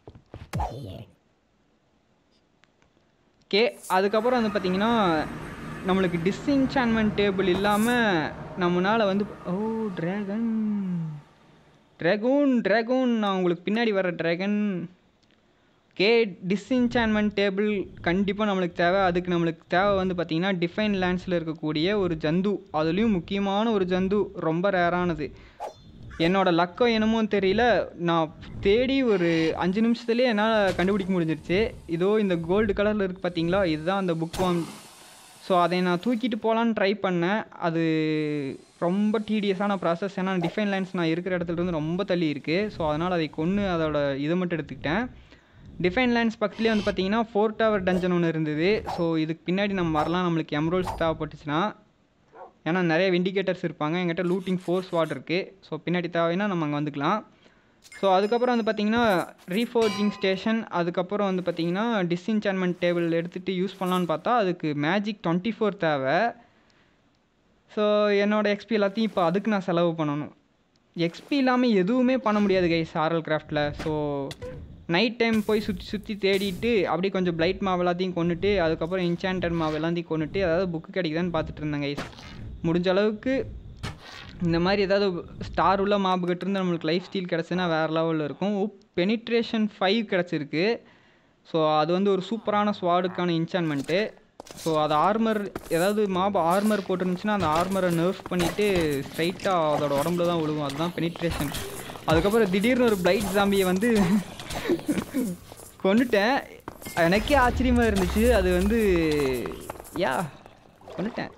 ஓகே அதுக்கப்புறம் வந்து பார்த்திங்கன்னா நம்மளுக்கு டிஸ்இன்சான்மெண்ட் டேபிள் இல்லாமல் நம்மளால் வந்து ஓ ட்ராகன் ட்ராகூன் ட்ராகூன் நான் உங்களுக்கு பின்னாடி வர ட்ராகன் ஓகே டிஸ்இன்சான்மெண்ட் டேபிள் கண்டிப்பாக நம்மளுக்கு தேவை அதுக்கு நம்மளுக்கு தேவை வந்து பார்த்திங்கன்னா டிஃபைன் லேண்ட்ஸில் இருக்கக்கூடிய ஒரு ஜந்து அதுலேயும் முக்கியமான ஒரு ஜந்து ரொம்ப ரேரானது என்னோட லக்கோ என்னமோ தெரியல நான் தேடி ஒரு அஞ்சு நிமிஷத்துலேயே என்னால் கண்டுபிடிக்க முடிஞ்சிருச்சு இதோ இந்த கோல்டு கலரில் இருக்குது பார்த்தீங்களா இதுதான் அந்த புக் வாம் ஸோ அதை நான் தூக்கிட்டு போகலான்னு ட்ரை பண்ணேன் அது ரொம்ப டீடியஸான ப்ராசஸ் ஏன்னா டிஃபைன் லைன்ஸ் நான் இருக்கிற இடத்துல இருந்து ரொம்ப தள்ளி இருக்குது ஸோ அதனால் அதை கொன்று அதோட இதை மட்டும் எடுத்துக்கிட்டேன் டிஃபைன் லைன்ஸ் பக்கத்துலேயே வந்து பார்த்தீங்கன்னா ஃபோர் டவர் டஞ்சன் ஒன்று இருந்தது ஸோ இதுக்கு பின்னாடி நம்ம வரலாம் நம்மளுக்கு எம்ரோல்ஸ் தேவைப்பட்டுச்சுன்னா ஏன்னா நிறைய இண்டிகேட்டர்ஸ் இருப்பாங்க எங்கிட்ட லூட்டிங் ஃபோர்ஸ் வாட் இருக்குது ஸோ பின்னாடி தேவைன்னா நம்ம அங்கே வந்துக்கலாம் ஸோ அதுக்கப்புறம் வந்து பார்த்தீங்கன்னா ரீஃபோர்ஜிங் ஸ்டேஷன் அதுக்கப்புறம் வந்து பார்த்தீங்கன்னா டிஸ்இன்சான்மெண்ட் டேபிள் எடுத்துகிட்டு யூஸ் பண்ணலான்னு பார்த்தா அதுக்கு மேஜிக் டுவெண்ட்டி ஃபோர் தேவை ஸோ என்னோடய எக்ஸ்பி எல்லாத்தையும் இப்போ அதுக்கு நான் செலவு பண்ணணும் எக்ஸ்பி இல்லாமல் எதுவுமே பண்ண முடியாது கைஸ் ஆர்எல் கிராஃப்டில் ஸோ நைட் டைம் போய் சுற்றி சுற்றி தேடிட்டு அப்படியே கொஞ்சம் பிளைட் மாவு எல்லாத்தையும் கொண்டுட்டு அதுக்கப்புறம் இன்சாண்டட் மாவு எல்லாத்தையும் கொண்டுட்டு அதாவது புக்கு கிடைக்குதான்னு பார்த்துட்டு இருந்தேன் கைஸ் முடிஞ்ச அளவுக்கு இந்த மாதிரி ஏதாவது ஸ்டார் உள்ள மாபு கட்டிருந்து நம்மளுக்கு லைஃப் ஸ்டீல் கிடச்சுன்னா வேறு லெவலில் இருக்கும் பெனிட்ரேஷன் ஃபைவ் கிடச்சிருக்கு ஸோ அது வந்து ஒரு சூப்பரான ஸ்வாடுக்கான இன்சான்மெண்ட்டு ஸோ அது ஆர்மர் ஏதாவது மாப் ஆர்மர் போட்டிருந்துச்சுன்னா அந்த ஆர்மரை நர்ஃப் பண்ணிவிட்டு ஸ்ட்ரைட்டாக அதோட உடம்புல தான் விழுவும் அதுதான் பெனிட்ரேஷன் அதுக்கப்புறம் திடீர்னு ஒரு பிளைட் ஜாம்பியை வந்து கொண்டுட்டேன் எனக்கே ஆச்சரியமாக இருந்துச்சு அது வந்து யா கொண்டுட்டேன்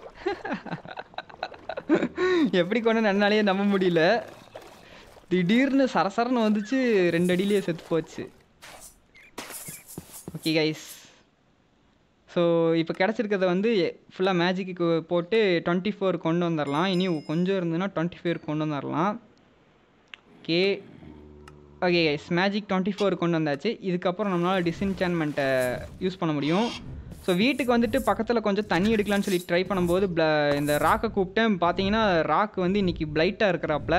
எப்படி கொண்டு என்னாலேயே நம்ப முடியல திடீர்னு சரசரன்னு வந்துச்சு ரெண்டு அடியிலேயே செத்து போச்சு ஓகே கைஸ் ஸோ இப்போ கிடச்சிருக்கிறத வந்து ஃபுல்லாக மேஜிக்கு போட்டு டுவெண்ட்டி ஃபோர் கொண்டு வந்துடலாம் இனி கொஞ்சம் இருந்ததுன்னா டுவெண்ட்டி ஃபோர் கொண்டு வந்துடலாம் okay okay guys magic twenty four கொண்டு வந்தாச்சு இதுக்கப்புறம் நம்மளால் டிஸ்இன்சான்மெண்ட்டை யூஸ் பண்ண முடியும் ஸோ வீட்டுக்கு வந்துட்டு பக்கத்தில் கொஞ்சம் தண்ணி எடுக்கலான்னு சொல்லி ட்ரை பண்ணும்போது ப்ள இந்த ராக்கை கூப்பிட்டேன் பார்த்தீங்கன்னா ராக் வந்து இன்றைக்கி பிளைட்டாக இருக்கிறாப்புல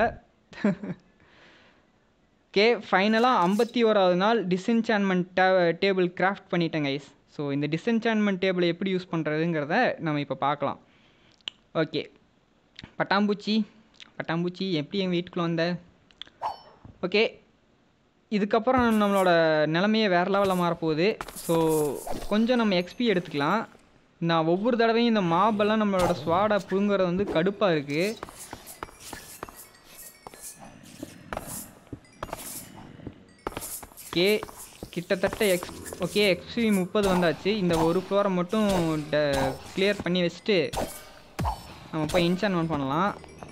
ஓகே ஃபைனலாக ஐம்பத்தி ஓராவது நாள் டிஸ்என்சான்மெண்ட் டே டேபிள் கிராஃப்ட் பண்ணிட்டேன் கைஸ் ஸோ இந்த டிஸ்என்சான்மெண்ட் டேபிளை எப்படி யூஸ் பண்ணுறதுங்கிறத நம்ம இப்போ பார்க்கலாம் ஓகே பட்டாம்பூச்சி பட்டாம்பூச்சி எப்படி எங்கள் வீட்டுக்குள்ளே வந்த ஓகே இதுக்கப்புறம் நம்மளோட நிலமையே வேறு லெவலில் மாறப்போகுது ஸோ கொஞ்சம் நம்ம எக்ஸ்பி எடுத்துக்கலாம் நான் ஒவ்வொரு தடவையும் இந்த மாபெல்லாம் நம்மளோட ஸ்வாடை புழுங்குறது வந்து கடுப்பாக இருக்குது ஓகே கிட்டத்தட்ட எக்ஸ் ஓகே எக்ஸ்பி முப்பது வந்தாச்சு இந்த ஒரு ஃப்ளோரை மட்டும் கிளியர் பண்ணி வச்சுட்டு நம்ம போய் இன்சான்மெண்ட் பண்ணலாம்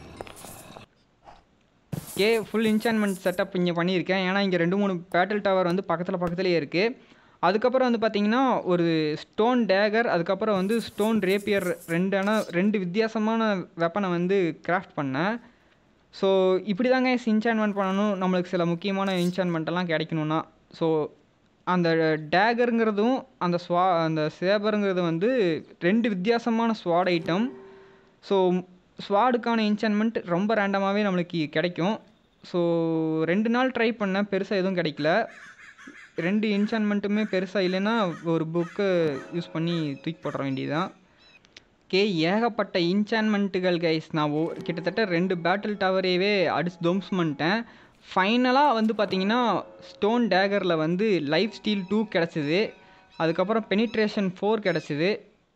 ஓகே ஃபுல் இன்சான்மெண்ட் செட்டப் இங்கே பண்ணியிருக்கேன் ஏன்னா இங்கே ரெண்டு மூணு பேட்டில் டவர் வந்து பக்கத்தில் பக்கத்துலேயே இருக்குது அதுக்கப்புறம் வந்து பார்த்திங்கன்னா ஒரு ஸ்டோன் டேகர் அதுக்கப்புறம் வந்து ஸ்டோன் ரேப்பியர் ரெண்டான ரெண்டு வித்தியாசமான வெப்பனை வந்து கிராஃப்ட் பண்ணேன் ஸோ இப்படி தாங்க இன்சான்மெண்ட் பண்ணணும் நம்மளுக்கு சில முக்கியமான இன்சான்மெண்ட்டெல்லாம் கிடைக்கணும்னா ஸோ அந்த டேகருங்கிறதும் அந்த ஸ்வா அந்த சேபருங்கிறது வந்து ரெண்டு வித்தியாசமான ஸ்வாட் ஐட்டம் ஸோ ஸ்வாடுக்கான இன்சான்மெண்ட் ரொம்ப ரேண்டமாகவே நம்மளுக்கு கிடைக்கும் ஸோ ரெண்டு நாள் ட்ரை பண்ணேன் பெருசாக எதுவும் கிடைக்கல ரெண்டு இன்சான்மெண்ட்டுமே பெருசாக இல்லைன்னா ஒரு புக்கு யூஸ் பண்ணி தூக்கி போட்டுற வேண்டியதுதான் ஓகே ஏகப்பட்ட இன்சான்மெண்ட்டுகள் கைஸ் நான் ஓ கிட்டத்தட்ட ரெண்டு பேட்டில் டவரையவே அடிச்சு தொம்ஸ் பண்ணிட்டேன் ஃபைனலாக வந்து பார்த்தீங்கன்னா ஸ்டோன் டேகரில் வந்து லைஃப் ஸ்டீல் டூ கிடச்சிது அதுக்கப்புறம் பெனிட்ரேஷன் ஃபோர் கிடச்சிது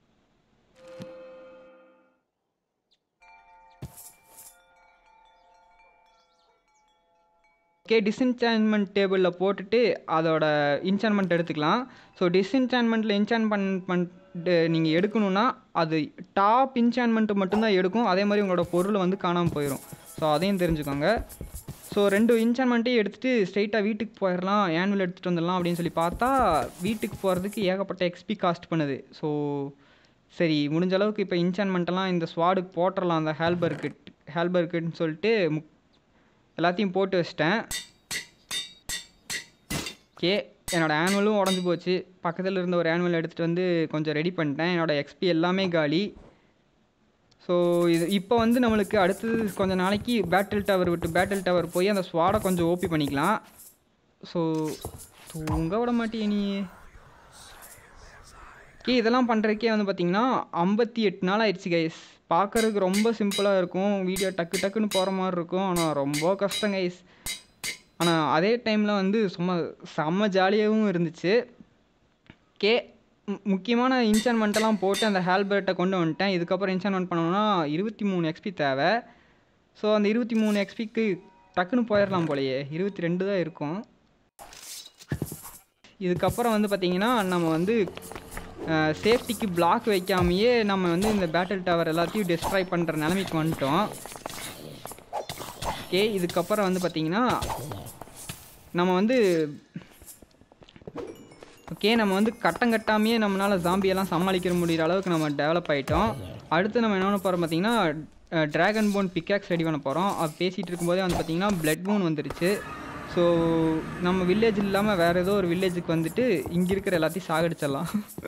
ஓகே டிஸ்இன்சான்மெண்ட் டேபிளில் போட்டுட்டு அதோட இன்சான்மெண்ட் எடுத்துக்கலாம் ஸோ டிஸ்இன்சான்மெண்ட்டில் இன்சான்மெண்ட் நீங்கள் எடுக்கணுன்னா அது டாப் இன்சான்மெண்ட்டு மட்டும்தான் எடுக்கும் அதே மாதிரி உங்களோட பொருள் வந்து காணாமல் போயிடும் ஸோ அதையும் தெரிஞ்சுக்கோங்க ஸோ ரெண்டு இன்சான்மெண்ட்டையும் எடுத்துகிட்டு ஸ்ட்ரைட்டாக வீட்டுக்கு போயிடலாம் ஆனுவல் எடுத்துகிட்டு வந்துடலாம் அப்படின்னு சொல்லி பார்த்தா வீட்டுக்கு போகிறதுக்கு ஏகப்பட்ட எக்ஸ்பி காஸ்ட் பண்ணுது ஸோ சரி முடிஞ்ச அளவுக்கு இப்போ இன்சான்மெண்ட்டெல்லாம் இந்த ஸ்வாடுக்கு போட்டுடலாம் அந்த ஹேல்பர்கிட் ஹேல்பர்கிட்னு சொல்லிட்டு முக் எல்லாத்தையும் போட்டு வச்சிட்டேன் ஓகே என்னோடய ஆனுவலும் உடஞ்சி போச்சு பக்கத்தில் இருந்த ஒரு ஆனுவல் எடுத்துகிட்டு வந்து கொஞ்சம் ரெடி பண்ணிட்டேன் என்னோடய எக்ஸ்பி எல்லாமே காலி ஸோ இது இப்போ வந்து நம்மளுக்கு அடுத்தது கொஞ்சம் நாளைக்கு பேட்டில் டவர் விட்டு பேட்டில் டவர் போய் அந்த ஸ்வாடை கொஞ்சம் ஓப்பி பண்ணிக்கலாம் ஸோ தூங்க விட மாட்டியே நீ ஓகே இதெல்லாம் பண்ணுறதுக்கே வந்து பார்த்திங்கன்னா ஐம்பத்தி எட்டு நாள் ஆயிடுச்சு கைஸ் பார்க்குறதுக்கு ரொம்ப சிம்பிளாக இருக்கும் வீடியோ டக்கு டக்குன்னு போகிற மாதிரி இருக்கும் ஆனால் ரொம்ப கஷ்டம் கைஸ் ஆனால் அதே டைமில் வந்து சும்மா செம்ம ஜாலியாகவும் இருந்துச்சு ஓகே முக்கியமான இன்சான்மெண்ட்டெல்லாம் போட்டு அந்த ஹேல்பர்ட்டை கொண்டு வந்துட்டேன் இதுக்கப்புறம் இன்சான்மெண்ட் பண்ணணும்னா இருபத்தி மூணு எக்ஸ்பி தேவை ஸோ அந்த இருபத்தி மூணு எக்ஸ்பிக்கு டக்குன்னு போயிடலாம் போலையே இருபத்தி ரெண்டு தான் இருக்கும் இதுக்கப்புறம் வந்து பார்த்திங்கன்னா நம்ம வந்து சேஃப்டிக்கு பிளாக் வைக்காமையே நம்ம வந்து இந்த பேட்டில் டவர் எல்லாத்தையும் டெஸ்ட்ராய் பண்ணுற நிலைமைக்கு வந்துட்டோம் ஓகே இதுக்கப்புறம் வந்து பார்த்திங்கன்னா நம்ம வந்து ஓகே நம்ம வந்து கட்டம் கட்டாமையே நம்மளால் ஜாம்பியெல்லாம் சமாளிக்கிற முடிகிற அளவுக்கு நம்ம டெவலப் ஆகிட்டோம் அடுத்து நம்ம என்ன பண்ண போகிறோம் பார்த்தீங்கன்னா ட்ராகன் போன் பிக்காக்ஸ் ரெடி பண்ண போகிறோம் அது பேசிகிட்டு இருக்கும்போதே வந்து பார்த்திங்கன்னா பிளட் மூன் வந்துருச்சு ஸோ நம்ம வில்லேஜ் இல்லாமல் வேறு ஏதோ ஒரு வில்லேஜுக்கு வந்துட்டு இங்கே இருக்கிற எல்லாத்தையும் சாகடிச்சிடலாம்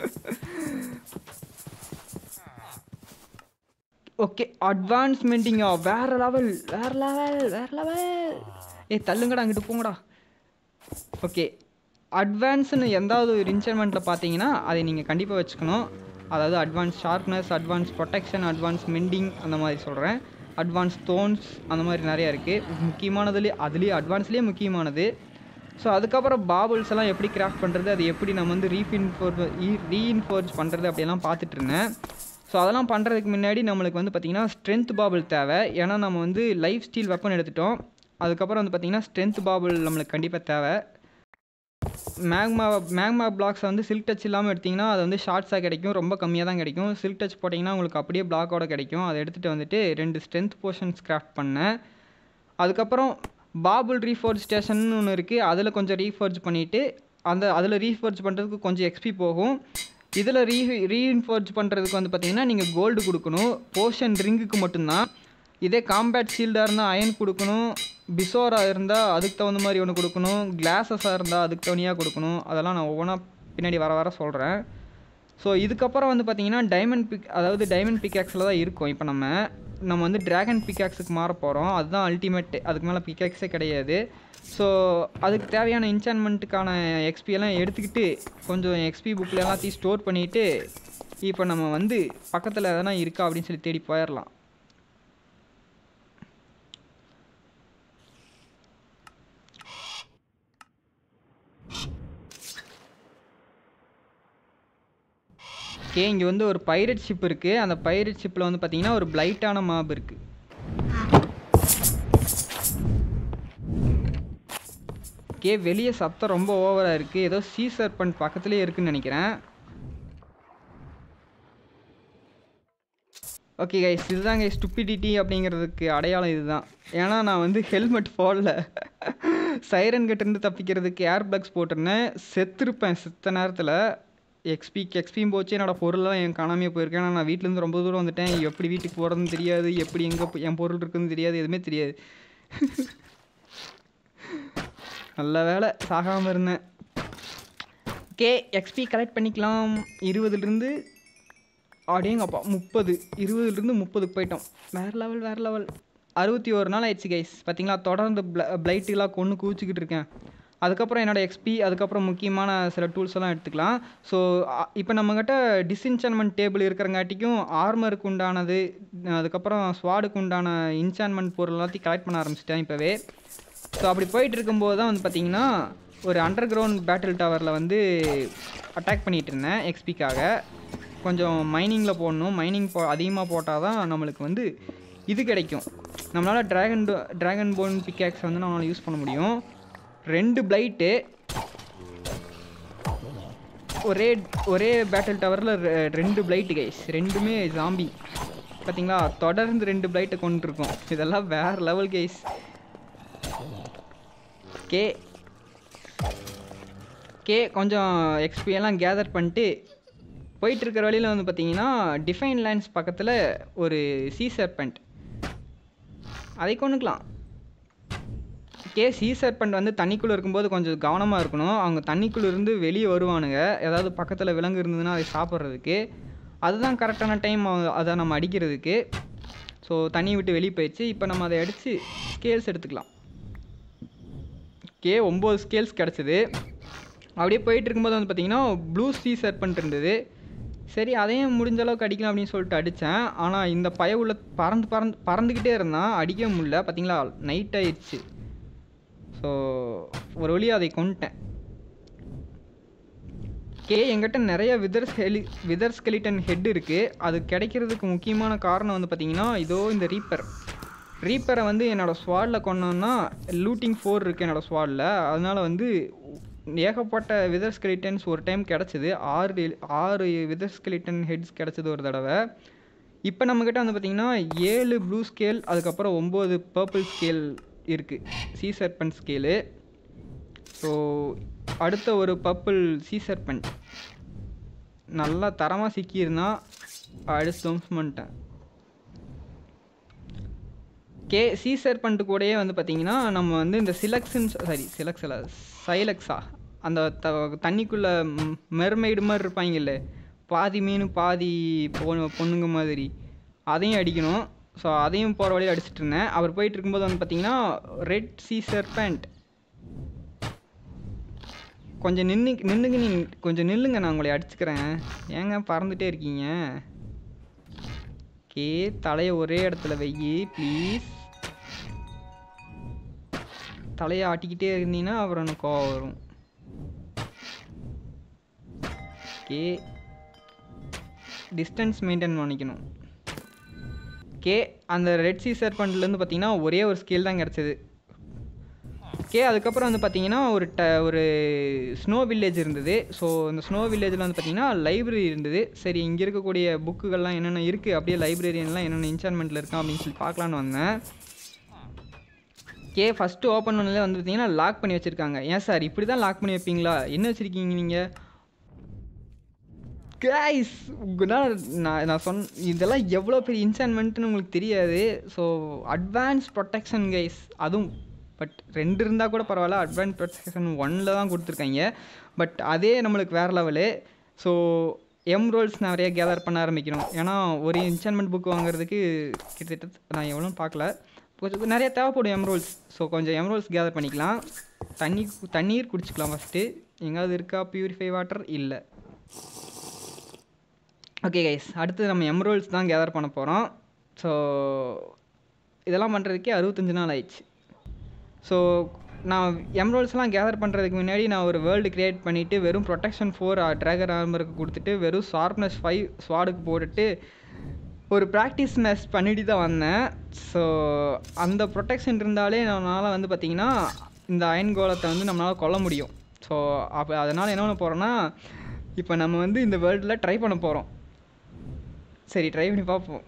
ஓகே அட்வான்ஸ்மெண்ட்டிங்கா வேற லெவல் வேற லெவல் வேற லெவல் ஏய் தள்ளுங்கடா அங்கிட்டு போங்கடா ஓகே அட்வான்ஸ்னு எந்தாவது ஒரு இன்ஸ்ட்ருமெண்ட்டில் பார்த்தீங்கன்னா அதை நீங்கள் கண்டிப்பாக வச்சுக்கணும் அதாவது advance sharpness advance protection advance mending அந்த மாதிரி சொல்கிறேன் அட்வான்ஸ் ஸ்டோன்ஸ் அந்த மாதிரி நிறையா இருக்குது முக்கியமானதுலேயே அதுலேயே அட்வான்ஸ்லேயே முக்கியமானது ஸோ அதுக்கப்புறம் பாபுல்ஸ் எல்லாம் எப்படி கிராஃப்ட் பண்ணுறது அது எப்படி நம்ம வந்து ரீஃபின்ஃபோர் ரீஇன்ஃபோர்ஸ் பண்ணுறது அப்படியெல்லாம் பார்த்துட்டு இருந்தேன் ஸோ அதெல்லாம் பண்ணுறதுக்கு முன்னாடி நம்மளுக்கு வந்து பார்த்திங்கன்னா ஸ்ட்ரென்த் பாபிள் தேவை ஏன்னா நம்ம வந்து லைஃப் ஸ்டீல் வெப்பன் எடுத்துட்டோம் அதுக்கப்புறம் வந்து பார்த்திங்கன்னா ஸ்ட்ரென்த் பாபிள் நம்மளுக்கு கண்டிப்பாக தேவை மேக்மா மேக்மா பிளாக்ஸை வந்து சில்க் டச் இல்லாமல் எடுத்திங்கன்னா அது வந்து ஷார்ட்ஸாக கிடைக்கும் ரொம்ப கம்மியாக தான் கிடைக்கும் சில்க் டச் போட்டிங்கன்னா உங்களுக்கு அப்படியே பிளாக்கோட கிடைக்கும் அதை எடுத்துகிட்டு வந்துட்டு ரெண்டு ஸ்ட்ரென்த் போர்ஷன்ஸ் கிராஃப்ட் பண்ணேன் அதுக்கப்புறம் பாபுல் ரீஃபோர்ஜ் ஸ்டேஷன் ஒன்று இருக்குது அதில் கொஞ்சம் ரீஃபோர்ஜ் பண்ணிவிட்டு அந்த அதில் ரீஃபோர்ஜ் பண்ணுறதுக்கு கொஞ்சம் எக்ஸ்பி போகும் இதில் ரீ ரீஇன்ஃபோர்ஜ் பண்ணுறதுக்கு வந்து பார்த்தீங்கன்னா நீங்கள் கோல்டு கொடுக்கணும் போர்ஷன் ரிங்குக்கு மட்டும்தான் இதே காம்பேட் ஷீல்டாக இருந்தால் அயன் கொடுக்கணும் பிசோராக இருந்தால் அதுக்கு தகுந்த மாதிரி ஒன்று கொடுக்கணும் கிளாஸஸாக இருந்தால் அதுக்கு தனியாக கொடுக்கணும் அதெல்லாம் நான் ஒவ்வொன்றா பின்னாடி வர வர சொல்கிறேன் ஸோ இதுக்கப்புறம் வந்து பார்த்தீங்கன்னா டைமண்ட் பிக் அதாவது டைமண்ட் பிக்காக்ஸில் தான் இருக்கும் இப்போ நம்ம நம்ம வந்து டிராகன் பிக்காக்ஸுக்கு மாற போகிறோம் அதுதான் அல்டிமேட் அதுக்கு மேலே பிக்காக்ஸே கிடையாது ஸோ அதுக்கு தேவையான இன்சான்மெண்ட்டுக்கான எக்ஸ்பி எல்லாம் எடுத்துக்கிட்டு கொஞ்சம் எக்ஸ்பி புக்கில் எல்லாத்தையும் ஸ்டோர் பண்ணிவிட்டு இப்போ நம்ம வந்து பக்கத்தில் எதனா இருக்கா அப்படின்னு சொல்லி தேடி போயிடலாம் ஓகே இங்கே வந்து ஒரு பைரட் ஷிப் இருக்குது அந்த பைரட் ஷிப்பில் வந்து பார்த்தீங்கன்னா ஒரு பிளைட்டான மாப் இருக்குது ஓகே வெளியே சத்தம் ரொம்ப ஓவராக இருக்குது ஏதோ சீ சர்பண்ட் பக்கத்துலேயே இருக்குன்னு நினைக்கிறேன் ஓகே கைஸ் இதுதான் கைஸ் ஸ்டுப்பிடிட்டி அப்படிங்கிறதுக்கு அடையாளம் இதுதான் ஏன்னா நான் வந்து ஹெல்மெட் போடல சைரன் கிட்டேருந்து தப்பிக்கிறதுக்கு ஏர் பிளக்ஸ் போட்டிருந்தேன் செத்துருப்பேன் செத்த நேரத்தில் எக்ஸ்பி எக்ஸ்பியும் போச்சு என்னோடய பொருள்லாம் என் காணாமையே போயிருக்கேன் ஏன்னா நான் வீட்டிலேருந்து ரொம்ப தூரம் வந்துட்டேன் எப்படி வீட்டுக்கு போகிறதுன்னு தெரியாது எப்படி எங்கே என் பொருள் இருக்குன்னு தெரியாது எதுவுமே தெரியாது நல்ல வேலை சாகாமல் இருந்தேன் ஓகே எக்ஸ்பி கலெக்ட் பண்ணிக்கலாம் இருபதுலேருந்து அப்படியேங்கப்பா முப்பது இருபதுலேருந்து முப்பதுக்கு போயிட்டோம் வேறு லெவல் வேறு லெவல் அறுபத்தி ஒரு நாள் ஆயிடுச்சு கைஸ் பார்த்தீங்களா தொடர்ந்து ப்ள பிளைட்டுலாம் கொன்று குவிச்சிக்கிட்டு இருக்கேன் அதுக்கப்புறம் என்னோடய எக்ஸ்பி அதுக்கப்புறம் முக்கியமான சில டூல்ஸ் எல்லாம் எடுத்துக்கலாம் ஸோ இப்போ நம்மக்கிட்ட டிஸ்இன்சான்மெண்ட் டேபிள் இருக்கிறங்காட்டிக்கும் ஆர்மருக்கு உண்டானது அதுக்கப்புறம் ஸ்வாடுக்கு உண்டான இன்சான்மெண்ட் பொருள் எல்லாத்தையும் கலெக்ட் பண்ண ஆரம்பிச்சிட்டேன் இப்போவே ஸோ அப்படி போயிட்டு இருக்கும்போது தான் வந்து பார்த்திங்கன்னா ஒரு அண்டர் கிரவுண்ட் பேட்டில் டவரில் வந்து அட்டாக் பண்ணிகிட்டு இருந்தேன் எக்ஸ்பிக்காக கொஞ்சம் மைனிங்கில் போடணும் மைனிங் போ அதிகமாக போட்டால் தான் நம்மளுக்கு வந்து இது கிடைக்கும் நம்மளால் ட்ராகன் ட்ராகன் போன் பிக்காக்ஸ் வந்து நம்மளால் யூஸ் பண்ண முடியும் ரெண்டு பிளைட்டு ஒரே ஒரே பேட்டில் டவரில் ரெண்டு பிளைட்டு கைஸ் ரெண்டுமே ஜாம்பி பார்த்தீங்களா தொடர்ந்து ரெண்டு பிளைட்டை கொண்டுருக்கோம் இதெல்லாம் வேறு லெவல் கைஸ் கே கே கொஞ்சம் எக்ஸ்பி எல்லாம் கேதர் பண்ணிட்டு போயிட்டு இருக்கிற வழியில் வந்து பார்த்தீங்கன்னா டிஃபைன் லைன்ஸ் பக்கத்தில் ஒரு சீ சர்பெண்ட் அதை கொண்டுக்கலாம் கே சீ சர்பெண்ட் வந்து தண்ணிக்குள்ளே இருக்கும்போது கொஞ்சம் கவனமாக இருக்கணும் அவங்க தண்ணிக்குள்ளே இருந்து வெளியே வருவானுங்க ஏதாவது பக்கத்தில் விலங்கு இருந்ததுன்னா அதை சாப்பிட்றதுக்கு அதுதான் கரெக்டான டைம் அதை நம்ம அடிக்கிறதுக்கு ஸோ தண்ணி விட்டு வெளியே போயிடுச்சு இப்போ நம்ம அதை அடித்து ஸ்கேல்ஸ் எடுத்துக்கலாம் கே ஒம்பது ஸ்கேல்ஸ் கிடச்சிது அப்படியே போயிட்டு இருக்கும்போது வந்து பார்த்தீங்கன்னா ப்ளூ சீ சர்பெண்ட் இருந்தது சரி அதையும் முடிஞ்ச அளவுக்கு அடிக்கலாம் அப்படின்னு சொல்லிட்டு அடித்தேன் ஆனால் இந்த பய உள்ள பறந்து பறந்து பறந்துக்கிட்டே இருந்தான் அடிக்க முடியல பார்த்தீங்களா நைட் ஆயிடுச்சு ஸோ ஒரு வழியாக அதை கொண்டுட்டேன் கே எங்கிட்ட நிறைய விதர் ஸ்கெலி விதர் ஸ்கெலிட்டன் ஹெட் இருக்குது அது கிடைக்கிறதுக்கு முக்கியமான காரணம் வந்து பார்த்திங்கன்னா இதோ இந்த ரீப்பர் ரீப்பரை வந்து என்னோடய ஸ்வாடில் கொண்டோன்னா லூட்டிங் ஃபோர் இருக்குது என்னோடய ஸ்வாடில் அதனால் வந்து ஏகப்பட்ட விதர் ஸ்கெலிட்டன்ஸ் ஒரு டைம் கிடச்சிது ஆறு ஆறு விதர் ஸ்கெலிட்டன் ஹெட்ஸ் கிடச்சிது ஒரு தடவை இப்போ நம்மக்கிட்ட வந்து பார்த்திங்கன்னா ஏழு ப்ளூ ஸ்கேல் அதுக்கப்புறம் ஒம்பது பர்பிள் ஸ்கேல் இருக்குது சீ சர்பன் ஸ்கேலு ஸோ அடுத்த ஒரு பர்பிள் சீ சர்பன் நல்லா தரமாக சிக்கியிருந்தா அடிச்சு தும்ஸ் பண்ணிட்டேன் கே சீ சர்பண்ட் கூடயே வந்து பார்த்தீங்கன்னா நம்ம வந்து இந்த சிலக்ஸன் சாரி சிலக்ஸில் சைலக்ஸா அந்த த தண்ணிக்குள்ளே மெர்மெய்டு மாதிரி இருப்பாங்கல்ல பாதி மீன் பாதி பொ பொண்ணுங்க மாதிரி அதையும் அடிக்கணும் ஸோ அதையும் போகிற வழியில் அடிச்சிட்டு இருந்தேன் அவர் போயிட்டு இருக்கும்போது வந்து பார்த்தீங்கன்னா ரெட் சீ சர்பண்ட் கொஞ்சம் நின்று நின்றுங்க நீ கொஞ்சம் நில்லுங்க நான் உங்களை அடிச்சுக்கிறேன் ஏங்க பறந்துட்டே இருக்கீங்க கே தலையை ஒரே இடத்துல வெயி ப்ளீஸ் தலையை ஆட்டிக்கிட்டே இருந்தீங்கன்னா அப்புறம் எனக்கு கோவம் வரும் கே டிஸ்டன்ஸ் மெயின்டைன் பண்ணிக்கணும் கே அந்த ரெட் சீ சர்பண்ட்லேருந்து பார்த்தீங்கன்னா ஒரே ஒரு ஸ்கேல் தான் கிடச்சிது ஓகே அதுக்கப்புறம் வந்து பார்த்தீங்கன்னா ஒரு ட ஒரு ஸ்னோ வில்லேஜ் இருந்தது ஸோ இந்த ஸ்னோ வில்லேஜில் வந்து பார்த்தீங்கன்னா லைப்ரரி இருந்தது சரி இங்கே இருக்கக்கூடிய புக்குகள்லாம் என்னென்ன இருக்குது அப்படியே லைப்ரரியன்லாம் என்னென்ன இன்ஸ்டால்மெண்ட்டில் இருக்கா அப்படின்னு சொல்லி பார்க்கலான்னு வந்தேன் கே ஃபஸ்ட்டு ஓப்பன் பண்ணல வந்து பார்த்தீங்கன்னா லாக் பண்ணி வச்சுருக்காங்க ஏன் சார் இப்படி தான் லாக் பண்ணி வைப்பீங்களா என்ன வச்சுருக்கீங்க நீங்கள் கைஸ் நான் நான் சொன் இதெல்லாம் எவ்வளோ பெரிய இன்ஸ்டால்மெண்ட்னு உங்களுக்கு தெரியாது ஸோ அட்வான்ஸ் ப்ரொடெக்ஷன் கைஸ் அதுவும் பட் ரெண்டு இருந்தால் கூட பரவாயில்ல அட்வான்ஸ் ப்ரொடெக்ஷன் ஒன்னில் தான் கொடுத்துருக்காங்க பட் அதே நம்மளுக்கு வேறு லெவலு ஸோ எம் ரோல்ஸ் நிறைய கேதர் பண்ண ஆரம்பிக்கணும் ஏன்னா ஒரு இன்ஸ்டால்மெண்ட் புக் வாங்குறதுக்கு கிட்டத்தட்ட நான் எவ்வளோன்னு பார்க்கல கொஞ்சம் நிறைய தேவைப்படும் எம் ரோல்ஸ் ஸோ கொஞ்சம் எம் ரோல்ஸ் கேதர் பண்ணிக்கலாம் தண்ணி தண்ணீர் குடிச்சிக்கலாம் ஃபஸ்ட்டு எங்காவது இருக்கா பியூரிஃபை வாட்டர் இல்லை ஓகே கைஸ் அடுத்து நம்ம எம்ரோல்ஸ் தான் கேதர் பண்ண போகிறோம் ஸோ இதெல்லாம் பண்ணுறதுக்கே அறுபத்தஞ்சு நாள் ஆயிடுச்சு ஸோ நான் எம்ரோல்ஸ்லாம் கேதர் பண்ணுறதுக்கு முன்னாடி நான் ஒரு வேர்ல்டு க்ரியேட் பண்ணிவிட்டு வெறும் ப்ரொடெக்ஷன் ஃபோர் ட்ராகர் ஆர்மருக்கு கொடுத்துட்டு வெறும் ஷார்ப்னஸ் ஃபைவ் ஸ்வாடுக்கு போட்டுட்டு ஒரு ப்ராக்டிஸ் மேட்ச் பண்ணிட்டு தான் வந்தேன் ஸோ அந்த ப்ரொடெக்ஷன் இருந்தாலே நம்மளால் வந்து பார்த்திங்கன்னா இந்த அயன் கோலத்தை வந்து நம்மளால் கொல்ல முடியும் ஸோ அப்போ அதனால் என்ன பண்ண போகிறோன்னா இப்போ நம்ம வந்து இந்த வேர்ல்டில் ட்ரை பண்ண போகிறோம் சரி ட்ரை பண்ணி பார்ப்போம்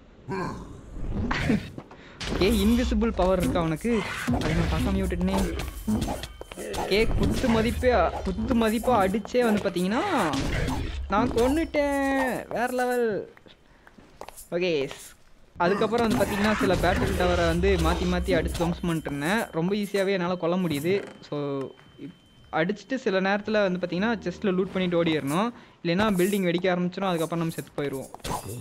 ஏ இன்விசிபிள் பவர் இருக்கா அவனுக்கு அதை நான் பார்க்காம விட்டுட்டேனே ஏ குத்து மதிப்பே குத்து மதிப்பாக அடிச்சே வந்து பார்த்தீங்கன்னா நான் கொன்னுட்டேன் வேற லெவல் ஓகே அதுக்கப்புறம் வந்து பார்த்தீங்கன்னா சில பேட்டில் டவரை வந்து மாற்றி மாற்றி அடிச்சு தம்ஸ் பண்ணிட்டு இருந்தேன் ரொம்ப ஈஸியாகவே என்னால் கொல்ல முடியுது ஸோ அடிச்சுட்டு சில நேரத்தில் வந்து பார்த்தீங்கன்னா செஸ்ட்டில் லூட் பண்ணிட்டு ஓடிடணும் இல்லைன்னா பில்டிங் வெடிக்க ஆரம்பிச்சிடும் அதுக்கப்புறம் நம்ம செத்து போயிடுவோம்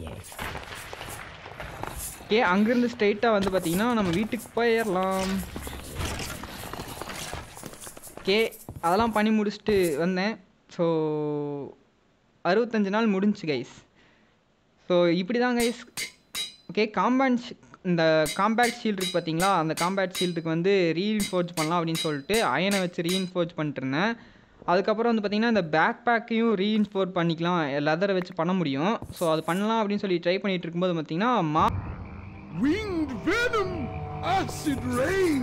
ஓகே அங்கேருந்து ஸ்ட்ரைட்டாக வந்து பார்த்தீங்கன்னா நம்ம வீட்டுக்கு போயிடலாம் ஓகே அதெல்லாம் பண்ணி முடிச்சுட்டு வந்தேன் ஸோ அறுபத்தஞ்சு நாள் முடிஞ்சு கைஸ் ஸோ இப்படி தான் கைஸ் ஓகே காம்பேண்ட் இந்த காம்பேக்ட் ஷீல்டு இருக்குது பார்த்தீங்களா அந்த காம்பேக்ட் ஷீல்டுக்கு வந்து ரீஇன்ஃபோர்ஜ் பண்ணலாம் அப்படின்னு சொல்லிட்டு அயனை வச்சு ரீஇன்ஃபோர்ஜ் பண்ணிட்டு இருந்தேன் அதுக்கப்புறம் வந்து பார்த்திங்கன்னா இந்த பேக் பேக்கையும் ரீஇன்ஃபோர்ட் பண்ணிக்கலாம் லெதரை வச்சு பண்ண முடியும் ஸோ அது பண்ணலாம் அப்படின்னு சொல்லி ட்ரை பண்ணிட்டு இருக்கும்போது பார்த்திங்கன்னா மா Winged venom! Acid rain!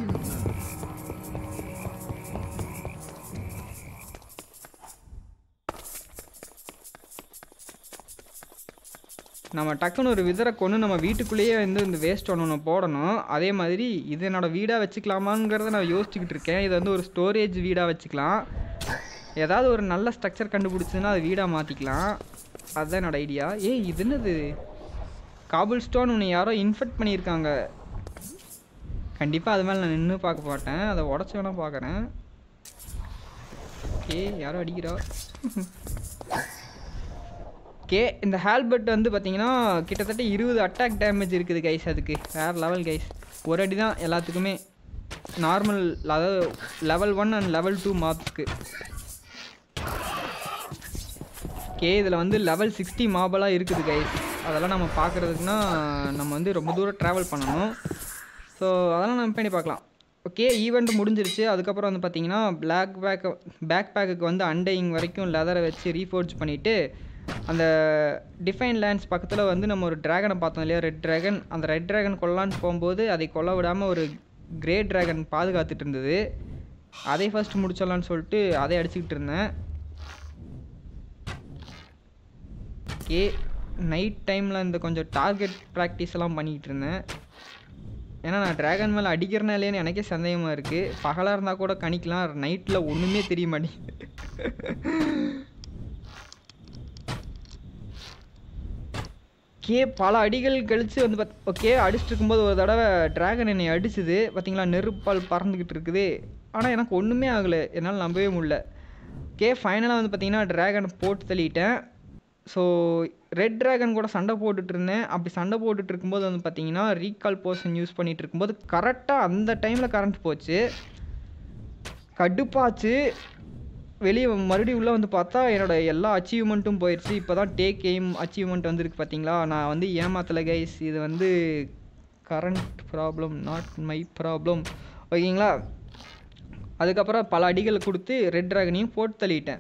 நம்ம டக்குன்னு ஒரு விதரை கொண்டு நம்ம வீட்டுக்குள்ளேயே வந்து இந்த வேஸ்ட் ஒன்று போடணும் அதே மாதிரி இது என்னோட வீடாக வச்சுக்கலாமாங்கிறத நான் யோசிச்சுக்கிட்டு இருக்கேன் இதை வந்து ஒரு ஸ்டோரேஜ் வீடாக வச்சுக்கலாம் ஏதாவது ஒரு நல்ல ஸ்ட்ரக்சர் கண்டுபிடிச்சதுன்னா அதை வீடாக மாற்றிக்கலாம் அதுதான் என்னோட ஐடியா ஏய் இது என்னது காபிள் ஸ்டோன் உன்னை யாரோ இன்ஃபெக்ட் பண்ணியிருக்காங்க கண்டிப்பாக அது மேலே நான் நின்று பார்க்க மாட்டேன் அதை உடச்சி வேணால் பார்க்குறேன் ஏ யாரோ அடிக்கிறா ஓகே இந்த ஹேல்பர்ட் வந்து பார்த்தீங்கன்னா கிட்டத்தட்ட இருபது அட்டாக் டேமேஜ் இருக்குது கைஸ் அதுக்கு வேறு லெவல் கைஸ் ஒரு அடி தான் எல்லாத்துக்குமே நார்மல் அதாவது level one and level two மாப்ஸ்க்கு ஓகே இதில் வந்து லெவல் சிக்ஸ்டி மாபெல்லாம் இருக்குது கைஸ் அதெல்லாம் நம்ம பார்க்குறதுக்குன்னா நம்ம வந்து ரொம்ப தூரம் ட்ராவல் பண்ணணும் ஸோ அதெல்லாம் நம்ம பண்ணி பார்க்கலாம் ஓகே ஈவெண்ட் முடிஞ்சிருச்சு அதுக்கப்புறம் வந்து பார்த்தீங்கன்னா பிளாக் பேக் பேக் பேக்குக்கு வந்து அண்டையிங் வரைக்கும் லெதரை வச்சு ரீஃபோர்ஜ் பண்ணிவிட்டு அந்த டிஃபைன் லேண்ட்ஸ் பக்கத்தில் வந்து நம்ம ஒரு ட்ராகனை பார்த்தோம் இல்லையா ரெட் ட்ராகன் அந்த ரெட் ட்ராகன் கொல்லான்னு போகும்போது அதை கொல்ல விடாமல் ஒரு கிரே ட்ராகன் பாதுகாத்துட்டு இருந்தது அதை ஃபர்ஸ்ட் முடிச்சிடலான்னு சொல்லிட்டு அதை அடிச்சுக்கிட்டு இருந்தேன் ஓகே நைட் டைமில் இந்த கொஞ்சம் டார்கெட் ப்ராக்டிஸ் எல்லாம் பண்ணிக்கிட்டு இருந்தேன் ஏன்னா நான் டிராகன் மேலே அடிக்கிறனா இல்லையான்னு எனக்கே சந்தேகமாக இருக்குது பகலாக இருந்தால் கூட கணிக்கலாம் நைட்டில் ஒன்றுமே தெரிய மாட்டேங்குது கே பல அடிகள் கழித்து வந்து பத் ஓகே அடிச்சுட்டு இருக்கும்போது ஒரு தடவை டிராகன் என்னை அடிச்சுது பார்த்தீங்களா நெருப்பால் பறந்துக்கிட்டு இருக்குது ஆனால் எனக்கு ஒன்றுமே ஆகலை என்னால் நம்பவே முடியல கே ஃபைனலாக வந்து பார்த்தீங்கன்னா டிராகன் போட்டு தள்ளிட்டேன் ஸோ ரெட் டிராகன் கூட சண்டை போட்டுட்டு இருந்தேன் அப்படி சண்டை போட்டுட்டு இருக்கும்போது வந்து பார்த்தீங்கன்னா ரீகால் போர்ஷன் யூஸ் பண்ணிட்டு இருக்கும்போது கரெக்டாக அந்த டைமில் கரண்ட் போச்சு கடுப்பாச்சு வெளியே மறுபடியும் உள்ளே வந்து பார்த்தா என்னோட எல்லா அச்சீவ்மெண்ட்டும் போயிடுச்சு இப்போ தான் டேக் எய்ம் அச்சீவ்மெண்ட் வந்திருக்கு பார்த்தீங்களா நான் வந்து ஏமாத்தலை கைஸ் இது வந்து current problem not my problem ஓகேங்களா அதுக்கப்புறம் பல அடிகள் கொடுத்து ரெட் ட்ராகனையும் போட்டு தள்ளிட்டேன்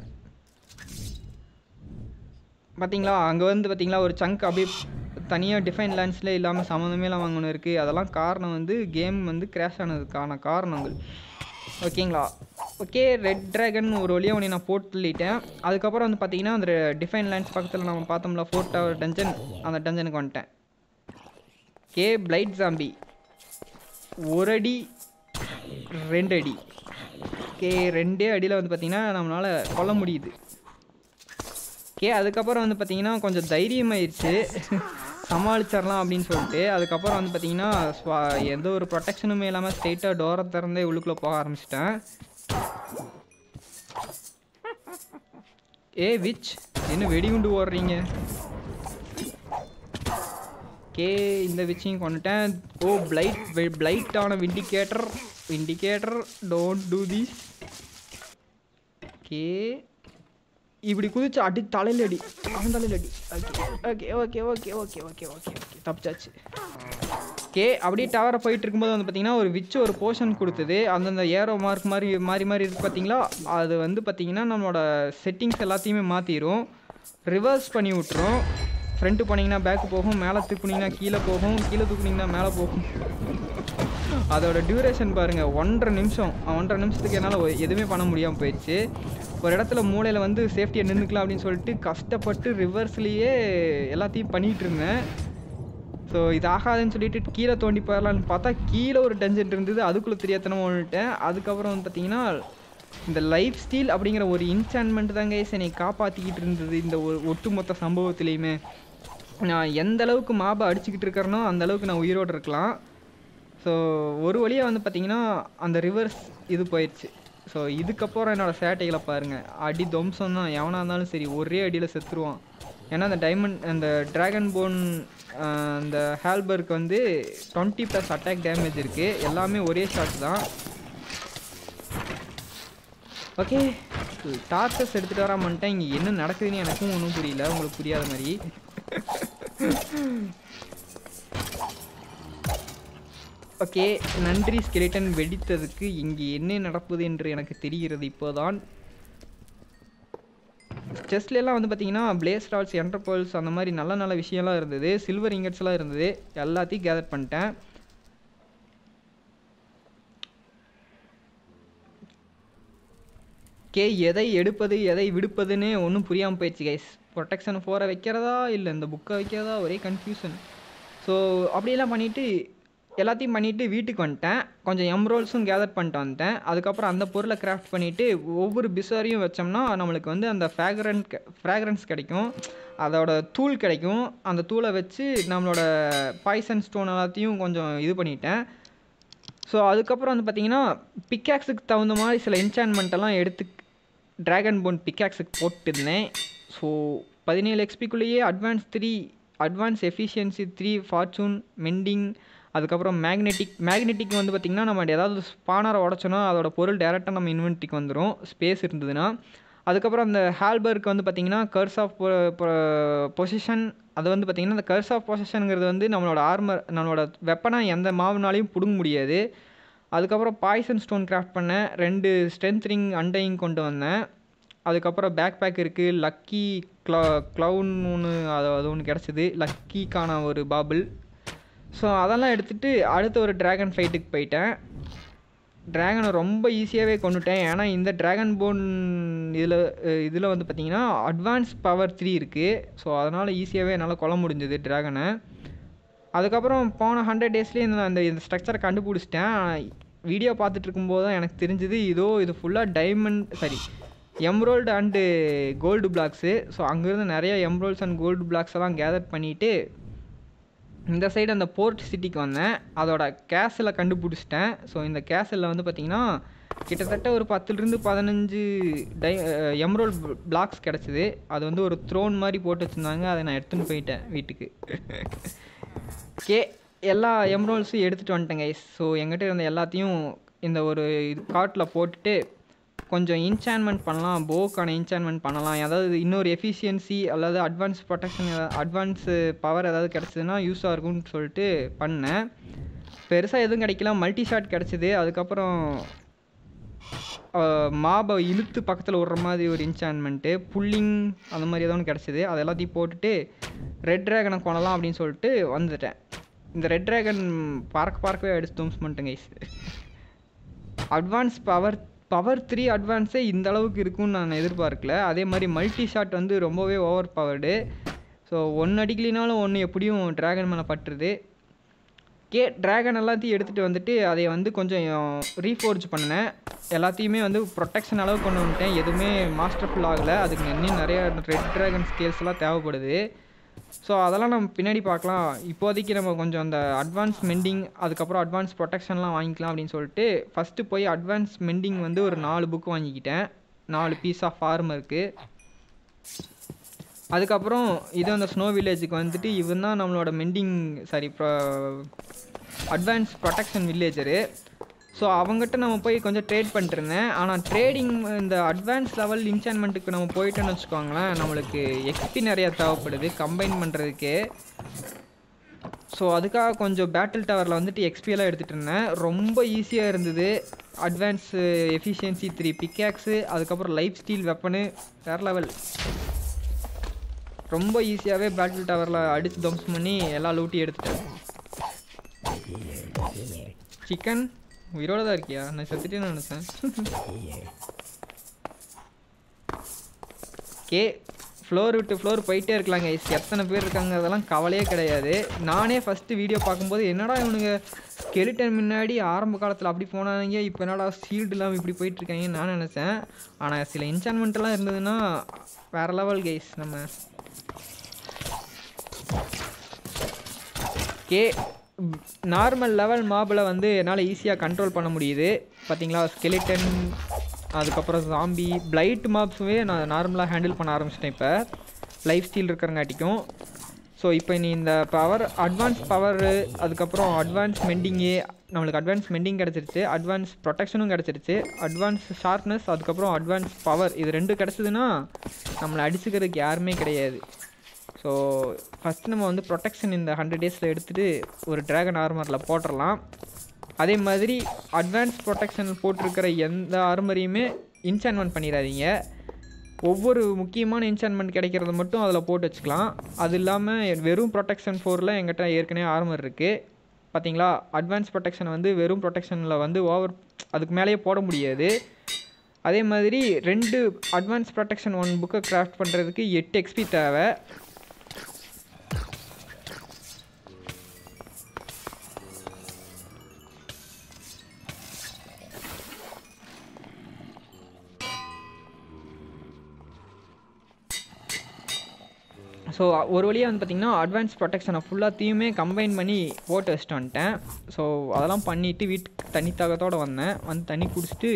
பார்த்தீங்களா அங்கே வந்து பார்த்தீங்களா ஒரு சங்க் அப்படியே தனியாக டிஃபைன் லேண்ட்ஸில் இல்லாமல் சம்மந்தமே இல்லாமல் ஒன்று இருக்குது அதெல்லாம் காரணம் வந்து கேம் வந்து கிராஷ் ஆனதுக்கான காரணங்கள் ஓகேங்களா ஓகே ரெட் ட்ராகன் ஒரு வழியாக உன்னை நான் போட்டு தள்ளிட்டேன் அதுக்கப்புறம் வந்து பார்த்தீங்கன்னா அந்த டிஃபைன் லேண்ட்ஸ் பக்கத்தில் நம்ம பார்த்தோம்ல ஃபோர் டவர் டஞ்சன் அந்த டஞ்சனுக்கு வந்துட்டேன் கே பிளைட் ஜாம்பி ஒரு அடி ரெண்டு அடி கே ரெண்டே அடியில் வந்து பார்த்தீங்கன்னா நம்மளால் கொல்ல முடியுது ஓகே அதுக்கப்புறம் வந்து பார்த்தீங்கன்னா கொஞ்சம் தைரியமாயிருச்சு சமாளிச்சிடலாம் அப்படின்னு சொல்லிட்டு அதுக்கப்புறம் வந்து பார்த்தீங்கன்னா ஸ்வா- எந்த ஒரு ப்ரொடெக்ஷனுமே இல்லாமல் ஸ்ட்ரெயிட்டாக டோரை திறந்தே உள்ளுக்குள்ளே போக ஆரம்பிச்சிட்டேன் ஏ விச் என்ன வெடிகுண்டு ஓடுறீங்க ஓகே இந்த விச்சையும் கொண்டுட்டேன் ஓ பிளைட் பிளைட்டான vindicator vindicator don't do this okay இப்படி குதிச்சு அடி தலையில அடி அவன் தலையில அடி okay okay okay okay okay okay okay தப்பிச்சாச்சு ஓகே அப்படியே டவரை போயிட்டு இருக்கும்போது வந்து பார்த்தீங்கன்னா ஒரு விச்சு ஒரு போர்ஷன் கொடுத்தது அந்தந்த ஏரோ மார்க் மாதிரி மாறி மாறி இருக்கு பார்த்தீங்களா அது வந்து பார்த்தீங்கன்னா நம்மளோட செட்டிங்ஸ் எல்லாத்தையுமே மாற்றிடும் ரிவர்ஸ் பண்ணி விட்டுரும் ஃப்ரண்ட்டு போனீங்கன்னா பேக்கு போகும் மேலே தூக்குனீங்கன்னா கீழே போகும் கீழே தூக்குனீங்கன்னா மேலே போகும் அதோட டியூரேஷன் பாருங்கள் ஒன்றரை நிமிஷம் ஒன்றரை நிமிஷத்துக்கு என்னால் ஒ- எதுவுமே பண்ண முடியாமல் போயிடுச்சு ஒரு இடத்துல மூலையில் வந்து சேஃப்டியை நின்றுக்கலாம் அப்படின்னு சொல்லிட்டு கஷ்டப்பட்டு ரிவர்ஸ்லேயே எல்லாத்தையும் பண்ணிகிட்டு இருந்தேன் ஸோ இது ஆகாதுன்னு சொல்லிட்டு கீழே தோண்டி போயிடலான்னு பார்த்தா கீழே ஒரு டஞ்சன் இருந்தது அதுக்குள்ளே தெரியாதனமாக ஒன்றுட்டேன் அதுக்கப்புறம் வந்து பார்த்தீங்கன்னா இந்த லைஃப் ஸ்டீல் அப்படிங்கிற ஒரு இன்சான்மெண்ட் தாங்க என்னை காப்பாற்றிக்கிட்டு இருந்தது இந்த ஒரு ஒட்டுமொத்த சம்பவத்துலேயுமே நான் எந்த அளவுக்கு மாபை அடிச்சுக்கிட்டு இருக்கிறேனோ அந்த அளவுக்கு நான் உயிரோடு இருக்கலாம் ஸோ ஒரு வழியாக வந்து பார்த்தீங்கன்னா அந்த ரிவர்ஸ் இது போயிடுச்சு ஸோ இதுக்கப்புறம் என்னோடய சேட்டைகளை பாருங்கள் அடி துவம்சம் தான் எவனாக இருந்தாலும் சரி ஒரே அடியில் செத்துருவான் ஏன்னா அந்த டைமண்ட் அந்த டிராகன் போன் அந்த ஹேல்பர்க்கு வந்து டுவெண்ட்டி ப்ளஸ் அட்டாக் டேமேஜ் இருக்குது எல்லாமே ஒரே ஷாட் தான் ஓகே டார்ச்சஸ் எடுத்துகிட்டு வர மாட்டேன் இங்கே என்ன நடக்குதுன்னு எனக்கும் ஒன்றும் புரியல உங்களுக்கு புரியாத மாதிரி ஓகே நன்றி ஸ்கெலிட்டன் வெடித்ததுக்கு இங்கே என்ன நடப்பது என்று எனக்கு தெரிகிறது இப்போதான் செஸ்ல எல்லாம் வந்து பார்த்தீங்கன்னா பிளேஸ் ராட்ஸ் என்டர்போல்ஸ் அந்த மாதிரி நல்ல நல்ல விஷயம்லாம் இருந்தது சில்வர் இங்கட்ஸ்லாம் இருந்தது எல்லாத்தையும் கேதர் பண்ணிட்டேன் கே எதை எடுப்பது எதை விடுப்பதுன்னு ஒன்றும் புரியாமல் போயிடுச்சு கைஸ் ப்ரொடெக்ஷன் ஃபோரை வைக்கிறதா இல்லை இந்த புக்கை வைக்கிறதா ஒரே கன்ஃபியூஷன் ஸோ அப்படியெல்லாம் பண்ணிவிட்டு எல்லாத்தையும் பண்ணிவிட்டு வீட்டுக்கு வந்துட்டேன் கொஞ்சம் எம்ரோல்ஸும் கேதர் பண்ணிட்டு வந்துட்டேன் அதுக்கப்புறம் அந்த பொருளை கிராஃப்ட் பண்ணிவிட்டு ஒவ்வொரு பிசரையும் வச்சோம்னா நம்மளுக்கு வந்து அந்த ஃப்ராக்ரன்ட் ஃப்ராக்ரன்ஸ் கிடைக்கும் அதோட தூள் கிடைக்கும் அந்த தூளை வச்சு நம்மளோட பாய்சன் ஸ்டோன் எல்லாத்தையும் கொஞ்சம் இது பண்ணிட்டேன் ஸோ அதுக்கப்புறம் வந்து பார்த்தீங்கன்னா பிக்காக்ஸுக்கு தகுந்த மாதிரி சில enchantment எல்லாம் எடுத்து டிராகன் போன் பிக்காக்ஸுக்கு போட்டுருந்தேன் ஸோ பதினேழு எக்ஸ்பிக்குள்ளேயே advance three advance efficiency three fortune mending அதுக்கப்புறம் மேக்னெட்டிக் மேக்னெட்டிக் வந்து பார்த்திங்கன்னா நம்ம ஏதாவது ஸ்பானரை உடச்சோன்னா அதோட பொருள் டேரெக்டாக நம்ம இன்வென்ட்ரிக்கு வந்துடும் ஸ்பேஸ் இருந்ததுன்னா அதுக்கப்புறம் அந்த ஹால்பர்க்கு வந்து பார்த்திங்கன்னா கர்ஸ் ஆஃப் பொசிஷன் அது வந்து பார்த்திங்கன்னா அந்த கர்ஸ் ஆஃப் பொசிஷனுங்கிறது வந்து நம்மளோட ஆர்மர் நம்மளோட வெப்பனை எந்த மாவுனாலையும் பிடுங்க முடியாது அதுக்கப்புறம் பாய்சன் ஸ்டோன் கிராஃப்ட் பண்ணேன் ரெண்டு ஸ்ட்ரென்த்ரிங் அண்டையும் கொண்டு வந்தேன் அதுக்கப்புறம் பேக் பேக் இருக்குது லக்கி க்ள க்ளவுன் ஒன்று அது அது ஒன்று கிடச்சிது லக்கிக்கான ஒரு பாபிள் ஸோ அதெல்லாம் எடுத்துகிட்டு அடுத்த ஒரு ட்ராகன் ஃபைட்டுக்கு போயிட்டேன் ட்ராகனை ரொம்ப ஈஸியாகவே கொண்டுட்டேன் ஏன்னா இந்த ட்ராகன் போன் இதில் இதில் வந்து பார்த்தீங்கன்னா அட்வான்ஸ் பவர் த்ரீ இருக்குது ஸோ அதனால் ஈஸியாகவே என்னால் கொல்ல முடிஞ்சது ட்ராகனை அதுக்கப்புறம் போன ஹண்ட்ரட் டேஸ்லேயே இந்த அந்த இந்த ஸ்ட்ரக்சரை கண்டுபிடிச்சிட்டேன் வீடியோ பார்த்துட்டு இருக்கும்போது தான் எனக்கு தெரிஞ்சது இதோ இது ஃபுல்லாக diamond sorry emerald and gold blocks so அங்கேருந்து நிறைய எம்ரோல்ஸ் அண்ட் கோல்டு பிளாக்ஸ் எல்லாம் கேதர் பண்ணிவிட்டு இந்த சைடு அந்த போர்ட் சிட்டிக்கு வந்தேன் அதோட கேஸில் கண்டுபிடிச்சிட்டேன் ஸோ இந்த கேஸில் வந்து பார்த்திங்கன்னா கிட்டத்தட்ட ஒரு பத்துலேருந்து பதினஞ்சு டை எம்ரோல் பிளாக்ஸ் கிடச்சிது அது வந்து ஒரு த்ரோன் மாதிரி போட்டு வச்சுருந்தாங்க அதை நான் எடுத்துன்னு போயிட்டேன் வீட்டுக்கு கே எல்லா எம்ரோல்ஸும் எடுத்துகிட்டு வந்துட்டேன் கைஸ் ஸோ எங்கிட்ட இருந்த எல்லாத்தையும் இந்த ஒரு இது கார்ட்டில் போட்டுட்டு கொஞ்சம் இன்சான்மெண்ட் பண்ணலாம் போக்கான இன்சான்மெண்ட் பண்ணலாம் ஏதாவது இன்னொரு எஃபிஷியன்சி அல்லது அட்வான்ஸ் ப்ரொடெக்ஷன் அட்வான்ஸு பவர் ஏதாவது கிடச்சிதுன்னா யூஸாக இருக்கும்னு சொல்லிட்டு பண்ணேன் பெருசாக எதுவும் கிடைக்கல மல்டி ஷாட் கிடச்சிது அதுக்கப்புறம் மாபை இழுத்து பக்கத்தில் விட்ற மாதிரி ஒரு இன்சான்மெண்ட்டு புல்லிங் அந்த மாதிரி ஏதோ ஒன்று கிடச்சிது அது எல்லாத்தையும் போட்டுட்டு ரெட் ட்ராகனை கொள்ளலாம் அப்படின்னு சொல்லிட்டு வந்துட்டேன் இந்த ரெட் ட்ராகன் பார்க்க பார்க்கவே அடிச்சு தூம்ஸ் பண்ணிட்டேன் guys advance power power three அட்வான்ஸே இந்த அளவுக்கு இருக்கும்னு நான் எதிர்பார்க்கல அதே மாதிரி மல்டி ஷாட் வந்து ரொம்பவே ஓவர் பவர்டு ஸோ ஒன்று அடிக்கலினாலும் ஒன்று எப்படியும் ட்ராகன் மேலே பட்டுருது கே ட்ராகன் எல்லாத்தையும் எடுத்துகிட்டு வந்துட்டு அதை வந்து கொஞ்சம் ரீஃபோர்ஜ் பண்ணினேன் எல்லாத்தையுமே வந்து ப்ரொடெக்ஷன் அளவு கொண்டு வந்துட்டேன் எதுவுமே மாஸ்டர்ஃபுல் ஆகலை அதுக்கு இன்னும் நிறைய ரெட் ட்ராகன் ஸ்கேல்ஸ்லாம் தேவைப்படுது ஸோ அதெல்லாம் நம்ம பின்னாடி பார்க்கலாம் இப்போதைக்கு நம்ம கொஞ்சம் அந்த அட்வான்ஸ் மெண்டிங் அதுக்கப்புறம் அட்வான்ஸ் ப்ரொடெக்ஷன்லாம் வாங்கிக்கலாம் அப்படின்னு சொல்லிட்டு ஃபஸ்ட்டு போய் அட்வான்ஸ் மெண்டிங் வந்து ஒரு நாலு புக்கு வாங்கிக்கிட்டேன் நாலு பீஸ் ஆஃப் ஃபார்மருக்கு அதுக்கப்புறம் இது அந்த ஸ்னோ வில்லேஜுக்கு வந்துட்டு இவன் தான் நம்மளோட mending sorry advance protection villager so அவங்ககிட்ட நம்ம போய் கொஞ்சம் ட்ரேட் பண்ணிட்டு இருந்தேன் ஆனால் ட்ரேடிங் இந்த அட்வான்ஸ் லெவல் இன்சான்மெண்ட்டுக்கு நம்ம போயிட்டோன்னு வச்சுக்கோங்களேன் நம்மளுக்கு எக்ஸ்பி நிறையா தேவைப்படுது கம்பைன் பண்ணுறதுக்கு ஸோ அதுக்காக கொஞ்சம் பேட்டில் டவரில் வந்துட்டு எக்ஸ்பியெல்லாம் எடுத்துகிட்டு இருந்தேன் ரொம்ப ஈஸியாக இருந்தது அட்வான்ஸ் எஃபிஷியன்சி த்ரீ பிக்கேக்ஸு அதுக்கப்புறம் லைஃப் ஸ்டீல் வெப்பனு வேறு லெவல் ரொம்ப ஈஸியாகவே பேட்டில் டவரில் அடித்து தம்ஸ் பண்ணி எல்லா லூட்டியும் எடுத்துட்டேன் சிக்கன் உயிரோட தான் இருக்கியா நான் செத்துட்டேன்னு நினச்சேன் கே ஃப்ளோர் விட்டு ஃப்ளோர் போயிட்டே இருக்கலாங்க எத்தனை பேர் இருக்காங்க அதெல்லாம் கவலையே கிடையாது நானே ஃபஸ்ட்டு வீடியோ பார்க்கும்போது என்னடா இவனுங்க ஸ்கெலிட்டன் முன்னாடி ஆரம்ப காலத்தில் அப்படி போனாங்க இப்போ என்னடா ஷீல்டு இல்லாமல் இப்படி போயிட்டுருக்காங்கன்னு நான் நினச்சேன் ஆனால் சில இன்சான்மெண்ட்லாம் இருந்ததுன்னா வேறு லெவல் கைஸ் நம்ம கே நார்மல் லெவல் மாபில் வந்து என்னால் ஈஸியாக கண்ட்ரோல் பண்ண முடியுது பார்த்தீங்களா ஸ்கெலிட்டன் அதுக்கப்புறம் ஜாம்பி பிளைட் மாப்ஸுமே நான் நார்மலாக ஹேண்டில் பண்ண ஆரம்பிச்சிட்டேன் இப்போ லைஃப் ஸ்டீல் இருக்கிறங்காட்டிக்கும் ஸோ இப்போ நீ இந்த பவர் அட்வான்ஸ் பவரு அதுக்கப்புறம் அட்வான்ஸ் மெண்டிங்கு நம்மளுக்கு அட்வான்ஸ் மெண்டிங் கிடச்சிருச்சு அட்வான்ஸ் ப்ரொடெக்ஷனும் கிடச்சிருச்சு அட்வான்ஸ் ஷார்ப்னஸ் அதுக்கப்புறம் அட்வான்ஸ் பவர் இது ரெண்டு கிடச்சிதுன்னா நம்மளை அடிச்சுக்கிறதுக்கு யாருமே கிடையாது ஸோ ஃபஸ்ட்டு நம்ம வந்து ப்ரொடெக்ஷன் இந்த ஹண்ட்ரட் டேஸில் எடுத்துகிட்டு ஒரு ட்ராகன் ஆர்மரில் போட்டுடலாம் அதே மாதிரி அட்வான்ஸ் ப்ரொடெக்ஷன் போட்டிருக்கிற எந்த ஆர்மரையுமே இன்சான்மெண்ட் பண்ணிடாதீங்க ஒவ்வொரு முக்கியமான இன்சான்மெண்ட் கிடைக்கிறத மட்டும் அதில் போட்டு வச்சுக்கலாம் அது இல்லாமல் வெறும் ப்ரொடெக்ஷன் ஃபோரில் எங்கிட்ட ஏற்கனவே ஆர்மர் இருக்குது பார்த்தீங்களா அட்வான்ஸ் ப்ரொடெக்ஷன் வந்து வெறும் ப்ரொடெக்ஷனில் வந்து ஓவர் அதுக்கு மேலேயே போட முடியாது அதே மாதிரி ரெண்டு அட்வான்ஸ் ப்ரொடெக்ஷன் ஒன் புக்கை கிராஃப்ட் பண்ணுறதுக்கு எட்டு எக்ஸ்பி தேவை ஸோ ஒரு வழியாக வந்து பார்த்திங்கன்னா அட்வான்ஸ் ப்ரொடெக்ஷனை ஃபுல்லாத்தையுமே கம்பைன் பண்ணி போட்டு வச்சுட்டு வந்துட்டேன் ஸோ அதெல்லாம் பண்ணிவிட்டு வீட்டுக்கு தண்ணி தாகத்தோடு வந்தேன் வந்து தண்ணி குடிச்சிட்டு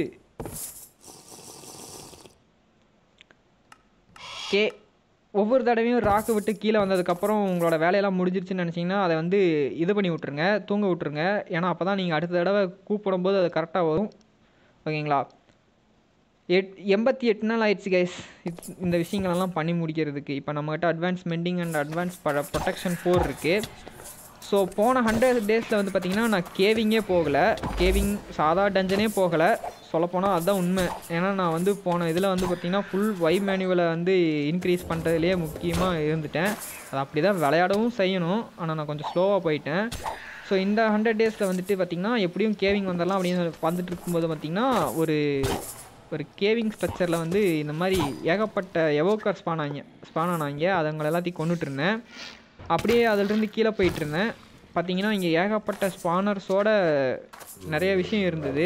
கே ஒவ்வொரு தடவையும் ராக்கு விட்டு கீழே வந்ததுக்கப்புறம் உங்களோட வேலையெல்லாம் முடிஞ்சிருச்சுன்னு நினச்சிங்கன்னா அதை வந்து இது பண்ணி விட்ருங்க தூங்க விட்ருங்க ஏன்னா அப்போ தான் நீங்கள் அடுத்த தடவை கூப்பிடும்போது அது கரெக்டாக வரும் ஓகேங்களா எட் எண்பத்தி எட்டு நாள் ஆயிடுச்சு கைஸ் இந்த விஷயங்களெல்லாம் பண்ணி முடிக்கிறதுக்கு இப்போ நம்மகிட்ட அட்வான்ஸ் மெண்டிங் அண்ட் அட்வான்ஸ் ப ப்ரொடெக்ஷன் ஃபோர் இருக்குது ஸோ போன ஹண்ட்ரட் டேஸில் வந்து பார்த்திங்கன்னா நான் கேவிங்கே போகலை கேவிங் சாதா டஞ்சனே போகலை சொல்லப்போனால் அதுதான் உண்மை ஏன்னா நான் வந்து போன இதில் வந்து பார்த்திங்கன்னா ஃபுல் வை மேனுவலை வந்து இன்க்ரீஸ் பண்ணுறதுலேயே முக்கியமாக இருந்துட்டேன் அது அப்படி தான் விளையாடவும் செய்யணும் ஆனால் நான் கொஞ்சம் ஸ்லோவாக போயிட்டேன் ஸோ இந்த ஹண்ட்ரட் டேஸில் வந்துட்டு பார்த்திங்கன்னா எப்படியும் கேவிங் வந்துடலாம் அப்படின்னு வந்துட்டு இருக்கும்போது பார்த்திங்கன்னா ஒரு ஒரு கேவிங் ஸ்ட்ரக்சரில் வந்து இந்த மாதிரி ஏகப்பட்ட எவோக்கர் ஸ்பான் ஆங்க ஸ்பான் ஆனாங்க அதுங்களை எல்லாத்தையும் கொண்டுட்டு இருந்தேன் அப்படியே அதிலிருந்து கீழே போயிட்டு இருந்தேன் பார்த்தீங்கன்னா இங்கே ஏகப்பட்ட ஸ்பானர்ஸோட நிறைய விஷயம் இருந்தது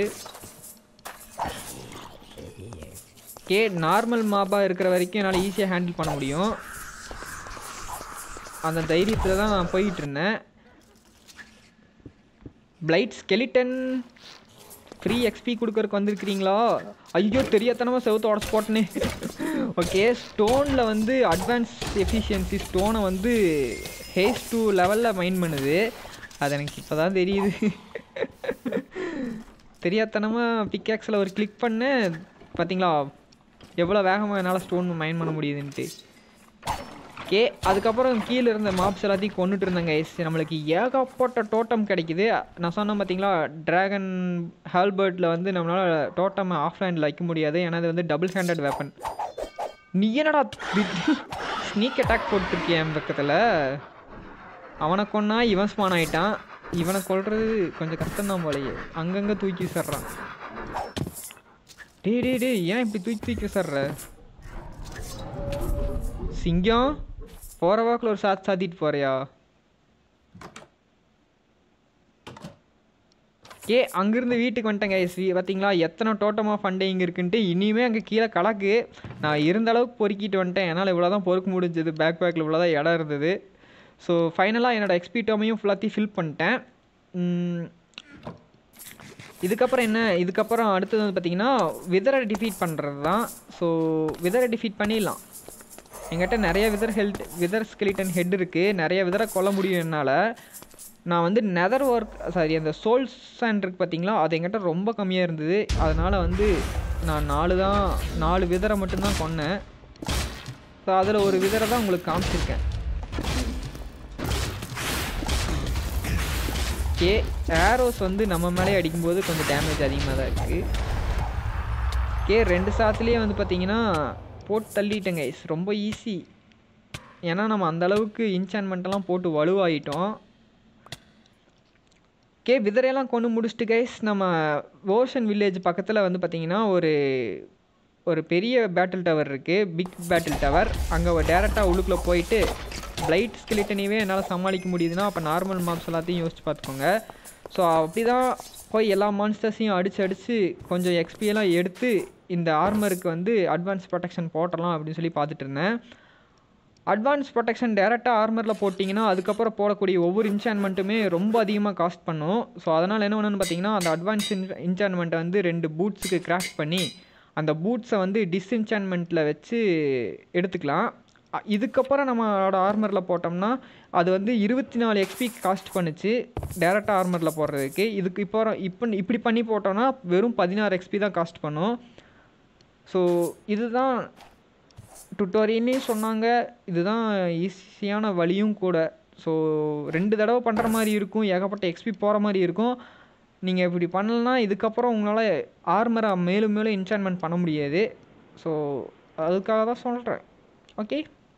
கே நார்மல் மாபாக இருக்கிற வரைக்கும் என்னால் ஈஸியாக ஹேண்டில் பண்ண முடியும் அந்த தைரியத்தில் தான் நான் போயிட்டு இருந்தேன் பிளைட் ஸ்கெலிட்டன் ஃப்ரீ எக்ஸ்பி கொடுக்கறக்கு வந்திருக்கிறீங்களா ஐயோ தெரியாதனமாக செவத்து உடச்சு போட்டனே ஓகே ஸ்டோனில் வந்து அட்வான்ஸ் எஃபிஷியன்சி ஸ்டோனை வந்து ஹேஸ் டூ லெவலில் மைண்ட் பண்ணுது அது எனக்கு இப்போ தான் தெரியுது தெரியாதனமாக பிக்காக்ஸில் ஒரு கிளிக் பண்ணேன் பார்த்தீங்களா எவ்வளோ வேகமாக என்னால் ஸ்டோன் மைண்ட் பண்ண முடியுதுன்ட்டு ஓகே அதுக்கப்புறம் கீழே இருந்த மாப்ஸ் எல்லாத்தையும் கொண்டுட்டு இருந்தேங்க எஸ் நம்மளுக்கு ஏகப்பட்ட டோட்டம் கிடைக்குது நான் சொன்னேன் பார்த்தீங்களா ட்ராகன் ஹால்பர்ட்டில் வந்து நம்மளால் டோட்டம் ஆஃப்லைனில் வைக்க முடியாது ஏன்னா அது வந்து டபுள் ஹேண்டட் வெப்பன் நீ என்னடா ஸ்னீக் அட்டாக் போட்டிருக்கிய என் பக்கத்தில் அவனை கொன்னா இவன் ஸ்பான் ஆயிட்டான் இவனை கொல்றது கொஞ்சம் கஷ்டம்தான் போலயே அங்கங்கே தூக்கி விசறான் டேய் டேய் டேய் ஏன் இப்படி தூக்கி தூக்கி விசற சிங்கம் போகிற வாக்கில் ஒரு சாத்து சாத்திட்டு போறியா ஏ அங்கேருந்து வீட்டுக்கு வந்துட்டேங்க ஸ்ரீ பார்த்தீங்களா எத்தனை டோட்டமாக ஃபண்டிங் இருக்குன்ட்டு இனிமே அங்கே கீழே கலக்கு நான் இருந்த அளவுக்கு பொறுக்கிட்டு வந்துட்டேன் என்னால் இவ்வளோ தான் பொறுக்க முடிஞ்சது பேக் பேக்கில் இவ்வளோ தான் இடம் இருந்தது ஸோ ஃபைனலாக என்னோடய எக்ஸ்பி டோமையும் ஃபுல்லாத்தையும் ஃபில் பண்ணிட்டேன் உம், இதுக்கப்புறம் என்ன இதுக்கப்புறம் அடுத்தது வந்து பார்த்தீங்கன்னா விதரை டிஃபீட் பண்ணுறது தான் ஸோ விதரை டிஃபீட் பண்ணிடலாம் என்கிட்ட நிறைய wither health wither skeleton head இருக்குது நிறைய விதரை கொல்ல முடியும் என்னால் நான் வந்து நெதர் ஒர்க் சாரி அந்த சோல் சாண்ட் இருக்கு பார்த்தீங்களா அது என்கிட்ட ரொம்ப கம்மியாக இருந்தது அதனால் வந்து நான் நாலு தான் நாலு விதரை மட்டும்தான் கொன்னேன் ஸோ அதில் ஒரு விதரை தான் உங்களுக்கு காமிச்சிருக்கேன் ஓகே ஏரோஸ் வந்து நம்ம மேலே அடிக்கும்போது கொஞ்சம் டேமேஜ் அதிகமாக தான் இருக்குது ஓகே ரெண்டு சாத்துலேயே வந்து பார்த்தீங்கன்னா போட்டு தள்ளிட்டேங்க guys. ரொம்ப ஈஸி ஏன்னா நம்ம அந்த அளவுக்கு இன்சான்மெண்ட்டெல்லாம் போட்டு வலுவாயிட்டோம் ஓகே விதரையெல்லாம் கொண்டு முடிச்சுட்டு கைஸ் நம்ம ஓஷன் வில்லேஜ் பக்கத்தில் வந்து பார்த்தீங்கன்னா ஒரு ஒரு பெரிய பேட்டில் டவர் இருக்குது பிக் பேட்டில் டவர் அங்கே டேரெக்டாக உள்ளுக்குள்ளே போயிட்டு பிளைட் ஸ்கெலிட்டனையே என்னால் சமாளிக்க முடியுதுன்னா அப்போ நார்மல் மாப்ஸ் எல்லாத்தையும் யோசிச்சு பார்த்துக்கோங்க ஸோ அப்படி தான் போய் எல்லா மான்ஸ்டர்ஸையும் அடித்து அடித்து கொஞ்சம் XP எல்லாம் எடுத்து இந்த ஆர்மருக்கு வந்து அட்வான்ஸ் ப்ரொடெக்ஷன் போட்டலாம் அப்படின்னு சொல்லி பார்த்துட்டு இருந்தேன் அட்வான்ஸ் ப்ரொடெக்ஷன் டேரெக்டாக ஆர்மரில் போட்டிங்கன்னா அதுக்கப்புறம் போடக்கூடிய ஒவ்வொரு இன்சான்மெண்ட்டுமே ரொம்ப அதிகமாக காஸ்ட் பண்ணும் ஸோ அதனால் என்ன பண்ணணும்னு பார்த்தீங்கன்னா அந்த அட்வான்ஸ் இன்சான்மெண்ட்டை வந்து ரெண்டு பூட்ஸுக்கு கிராஃப்ட் பண்ணி அந்த பூட்ஸை வந்து டிஸ்இன்சான்மெண்ட்டில் வச்சு எடுத்துக்கலாம் அ- இதுக்கப்புறம் நம்மளோட ஆர்மரில் போட்டோம்னா அது வந்து இருபத்தி நாலு எக்ஸ்பி காஸ்ட் பண்ணுச்சு டேரெக்டாக ஆர்மரில் போடுறதுக்கு இதுக்கு இப்போ இப்போ இப்படி பண்ணி போட்டோம்னா வெறும் பதினாறு எக்ஸ்பி தான் காஸ்ட் பண்ணும் ஸோ இதுதான் டுட்டோரியல்லையும் சொன்னாங்க இதுதான் ஈஸியான வழியும் கூட ஸோ ரெண்டு தடவை பண்ணுற மாதிரி இருக்கும் ஏகப்பட்ட எக்ஸ்பி போகிற மாதிரி இருக்கும் நீங்கள் இப்படி பண்ணலன்னா இதுக்கப்புறம் உங்களால் ஆர்மரை மேலும் மேலும் என்சான்மெண்ட் பண்ண முடியாது ஸோ அதுக்காக தான் சொல்கிறேன் ஓகே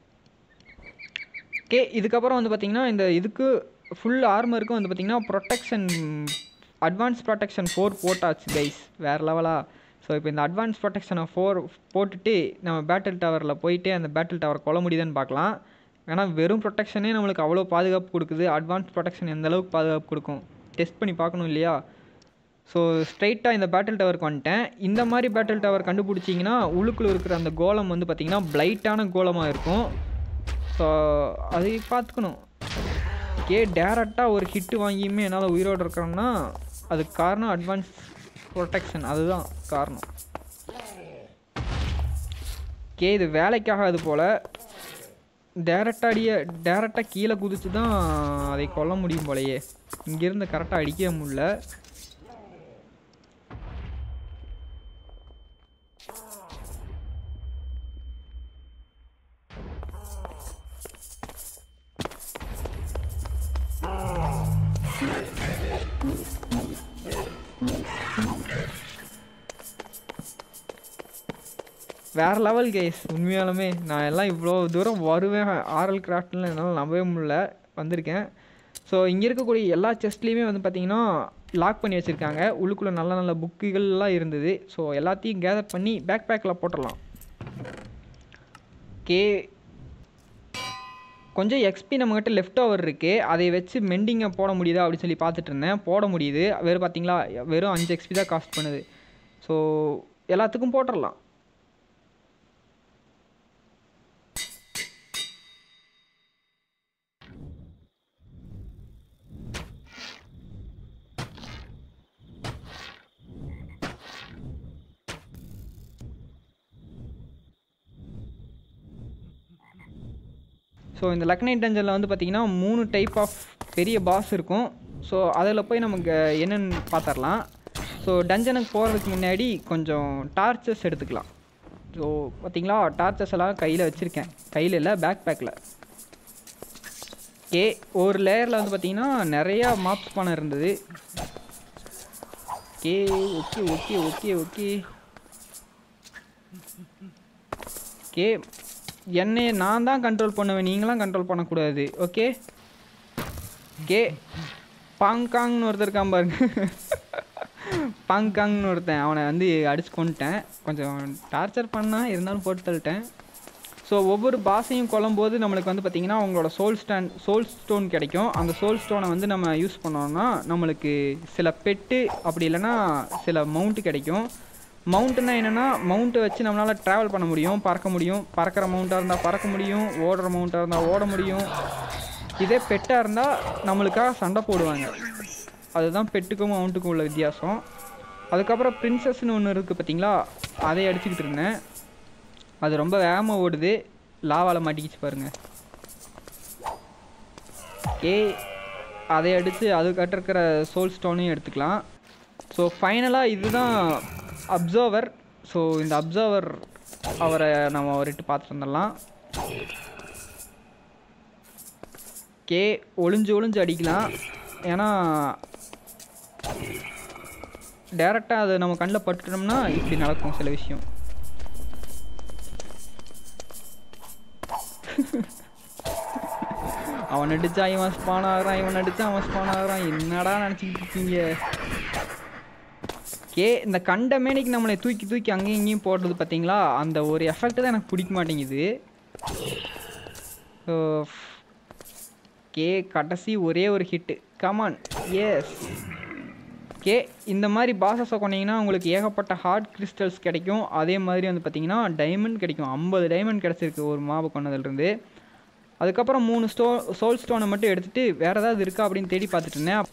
ஓகே இதுக்கப்புறம் வந்து பார்த்திங்கன்னா இந்த இதுக்கு ஃபுல் ஆர்மருக்கும் வந்து பார்த்திங்கன்னா ப்ரொடெக்ஷன் அட்வான்ஸ் ப்ரொடெக்ஷன் ஃபோர் போட்டாச்சு கைஸ் வேறு லெவலா ஸோ இப்போ இந்த அட்வான்ஸ் ப்ரொடெக்ஷனை ஃபோர் போட்டுட்டு நம்ம பேட்டில் டவரில் போயிட்டு அந்த பேட்டில் டவர் கொல்ல முடியுதான்னு பார்க்கலாம் ஏன்னா வெறும் ப்ரொடெக்ஷனே நம்மளுக்கு அவ்வளோ பாதுகாப்பு கொடுக்குது அட்வான்ஸ் ப்ரொடெக்ஷன் எந்த அளவுக்கு பாதுகாப்பு கொடுக்கும் டெஸ்ட் பண்ணி பார்க்கணும் இல்லையா ஸோ ஸ்ட்ரைட்டாக இந்த பேட்டில் டவருக்கு வந்துட்டேன் இந்த மாதிரி பேட்டில் டவர் கண்டுபிடிச்சிங்கன்னா உள்ளுக்குள்ள இருக்கிற அந்த கோலம் வந்து பார்த்திங்கன்னா பிளைட்டான கோலமாக இருக்கும் ஸோ அதை பார்த்துக்கணும் கே டேரெக்டாக ஒரு ஹிட்டு வாங்கியுமே என்னால் உயிரோடு இருக்கிறேன்னா அதுக்கு காரணம் அட்வான்ஸ் ப்ரொடெக்ஷன் அதுதான் காரணம் கே இது வேலைக்காகாது போல் டேரெக்டாக அடிய டேரெக்டாக கீழே குதிச்சு தான் அதை கொல்ல முடியும் போலயே இங்கேருந்து கரெக்டாக அடிக்கவே முடியல வேறு லெவல் கேஸ் உண்மையாலுமே நான் எல்லாம் இவ்வளோ தூரம் வருவேன் ஆரல் கிராஃப்ட்லாம் என்னால் நம்பவே முடியல வந்திருக்கேன் ஸோ இங்கே இருக்கக்கூடிய எல்லா செஸ்ட்லேயுமே வந்து பார்த்திங்கன்னா லாக் பண்ணி வச்சுருக்காங்க உள்ளுக்குள்ளே நல்ல நல்ல புக்குகள்லாம் இருந்தது ஸோ எல்லாத்தையும் கேதர் பண்ணி பேக் பேக்கில் போட்டுடலாம் கே கொஞ்சம் எக்ஸ்பி நம்மக்கிட்ட லெஃப்ட் ஓவர் இருக்குது அதை வச்சு மெண்டிங்கை போட முடியுதா அப்படின்னு சொல்லி பார்த்துட்டு இருந்தேன் போட முடியுது வெறும் பார்த்தீங்களா வெறும் அஞ்சு எக்ஸ்பி தான் காஸ்ட் பண்ணுது ஸோ எல்லாத்துக்கும் போட்டுடலாம் ஸோ இந்த லக்னைட் டஞ்சனில் வந்து பார்த்திங்கன்னா மூணு டைப் ஆஃப் பெரிய பாஸ் இருக்கும் ஸோ அதில் போய் நமக்கு என்னென்னு பார்த்துடலாம் ஸோ டஞ்சனுக்கு போகிறதுக்கு முன்னாடி கொஞ்சம் டார்ச்சஸ் எடுத்துக்கலாம் ஸோ பார்த்தீங்களா டார்ச்சஸ் எல்லாம் கையில் வச்சுருக்கேன் கையில் இல்லை பேக் பேக்கில் ஏ ஒரு லேயரில் வந்து பார்த்திங்கன்னா நிறையா மாப்ஸ் பணம் இருந்தது okay okay okay okay okay okay என்னை நான் தான் கண்ட்ரோல் பண்ணுவேன் நீங்களாம் கண்ட்ரோல் பண்ணக்கூடாது ஓகே ஓகே பாங்காங்னு ஒருத்தர் இருக்கான் பாருங்க பாங்காங்னு ஒருத்தன் அவனை வந்து அடிச்சு கொண்டுட்டேன் கொஞ்சம் டார்ச்சர் பண்ணால் இருந்தாலும் போட்டு தள்ளிட்டேன் ஸோ ஒவ்வொரு பாஸையும் கொல்லும்போது நம்மளுக்கு வந்து பார்த்திங்கன்னா அவங்களோட சோல் ஸ்டாண்ட் சோல் ஸ்டோன் கிடைக்கும் அந்த சோல் ஸ்டோனை வந்து நம்ம யூஸ் பண்ணோம்னா நம்மளுக்கு சில பெட்டு அப்படி இல்லைன்னா சில மவுண்ட் கிடைக்கும் மவுண்ட்னா என்னென்னா மவுண்ட்டை வச்சு நம்மளால் ட்ராவல் பண்ண முடியும் பறக்க முடியும் பறக்கிற மவுண்ட்டாக இருந்தால் பறக்க முடியும் ஓடுற மவுண்ட்டாக இருந்தால் ஓட முடியும் இதே பெட்டாக இருந்தால் நம்மளுக்காக சண்டை போடுவாங்க அதுதான் பெட்டுக்கும் மவுண்ட்டுக்கும் உள்ள வித்தியாசம் அதுக்கப்புறம் பிரின்சஸ்னு ஒன்று இருக்குது பார்த்தீங்களா அதை அடிச்சுக்கிட்டு இருந்தேன் அது ரொம்ப வேகமாக ஓடுது லாவால் மாட்டிக்கிச்சு பாருங்க ஏ அதை அடித்து அது கட்டிருக்கிற சோல் ஸ்டோனையும் எடுத்துக்கலாம் ஸோ ஃபைனலாக இதுதான் அப்சர்வர் ஸோ இந்த அப்சர்வர் அவரை நம்ம அவர்கிட்ட பார்த்துட்டு வந்துடலாம் கே ஒளிஞ்சு ஒளிஞ்சு அடிக்கலாம் ஏன்னா டேரெக்டாக அது நம்ம கண்ணில் பட்டுட்டோம்னா இப்படி நடக்கும் சில விஷயம் அவன் அடிச்சா இவன் ஸ்பான் ஆகுறான் இவன் அடிச்சா அவன் ஸ்பான் ஆகுறான் என்னடா நினச்சிக்கிட்டு இருக்கீங்க கே இந்த கண்ட மேனிக்கு நம்மளை தூக்கி தூக்கி அங்கேயும் இங்கேயும் போடுறது பார்த்தீங்களா அந்த ஒரு எஃபெக்ட் தான் எனக்கு பிடிக்க மாட்டேங்குது ஸோ கே கடைசி ஒரே ஒரு ஹிட்டு கமான் எஸ் கே இந்த மாதிரி பாசஸை கொண்டீங்கன்னா உங்களுக்கு ஏகப்பட்ட ஹார்ட் கிறிஸ்டல்ஸ் கிடைக்கும் அதே மாதிரி வந்து பார்த்தீங்கன்னா டைமண்ட் கிடைக்கும் ஐம்பது டைமண்ட் கிடச்சிருக்கு ஒரு மாவு கொண்டதுலேருந்து அதுக்கப்புறம் மூணு ஸ்டோ சோல் ஸ்டோனை மட்டும் எடுத்துகிட்டு வேறு ஏதாவது இருக்கா அப்படின்னு தேடி பார்த்துட்டு இருந்தேன்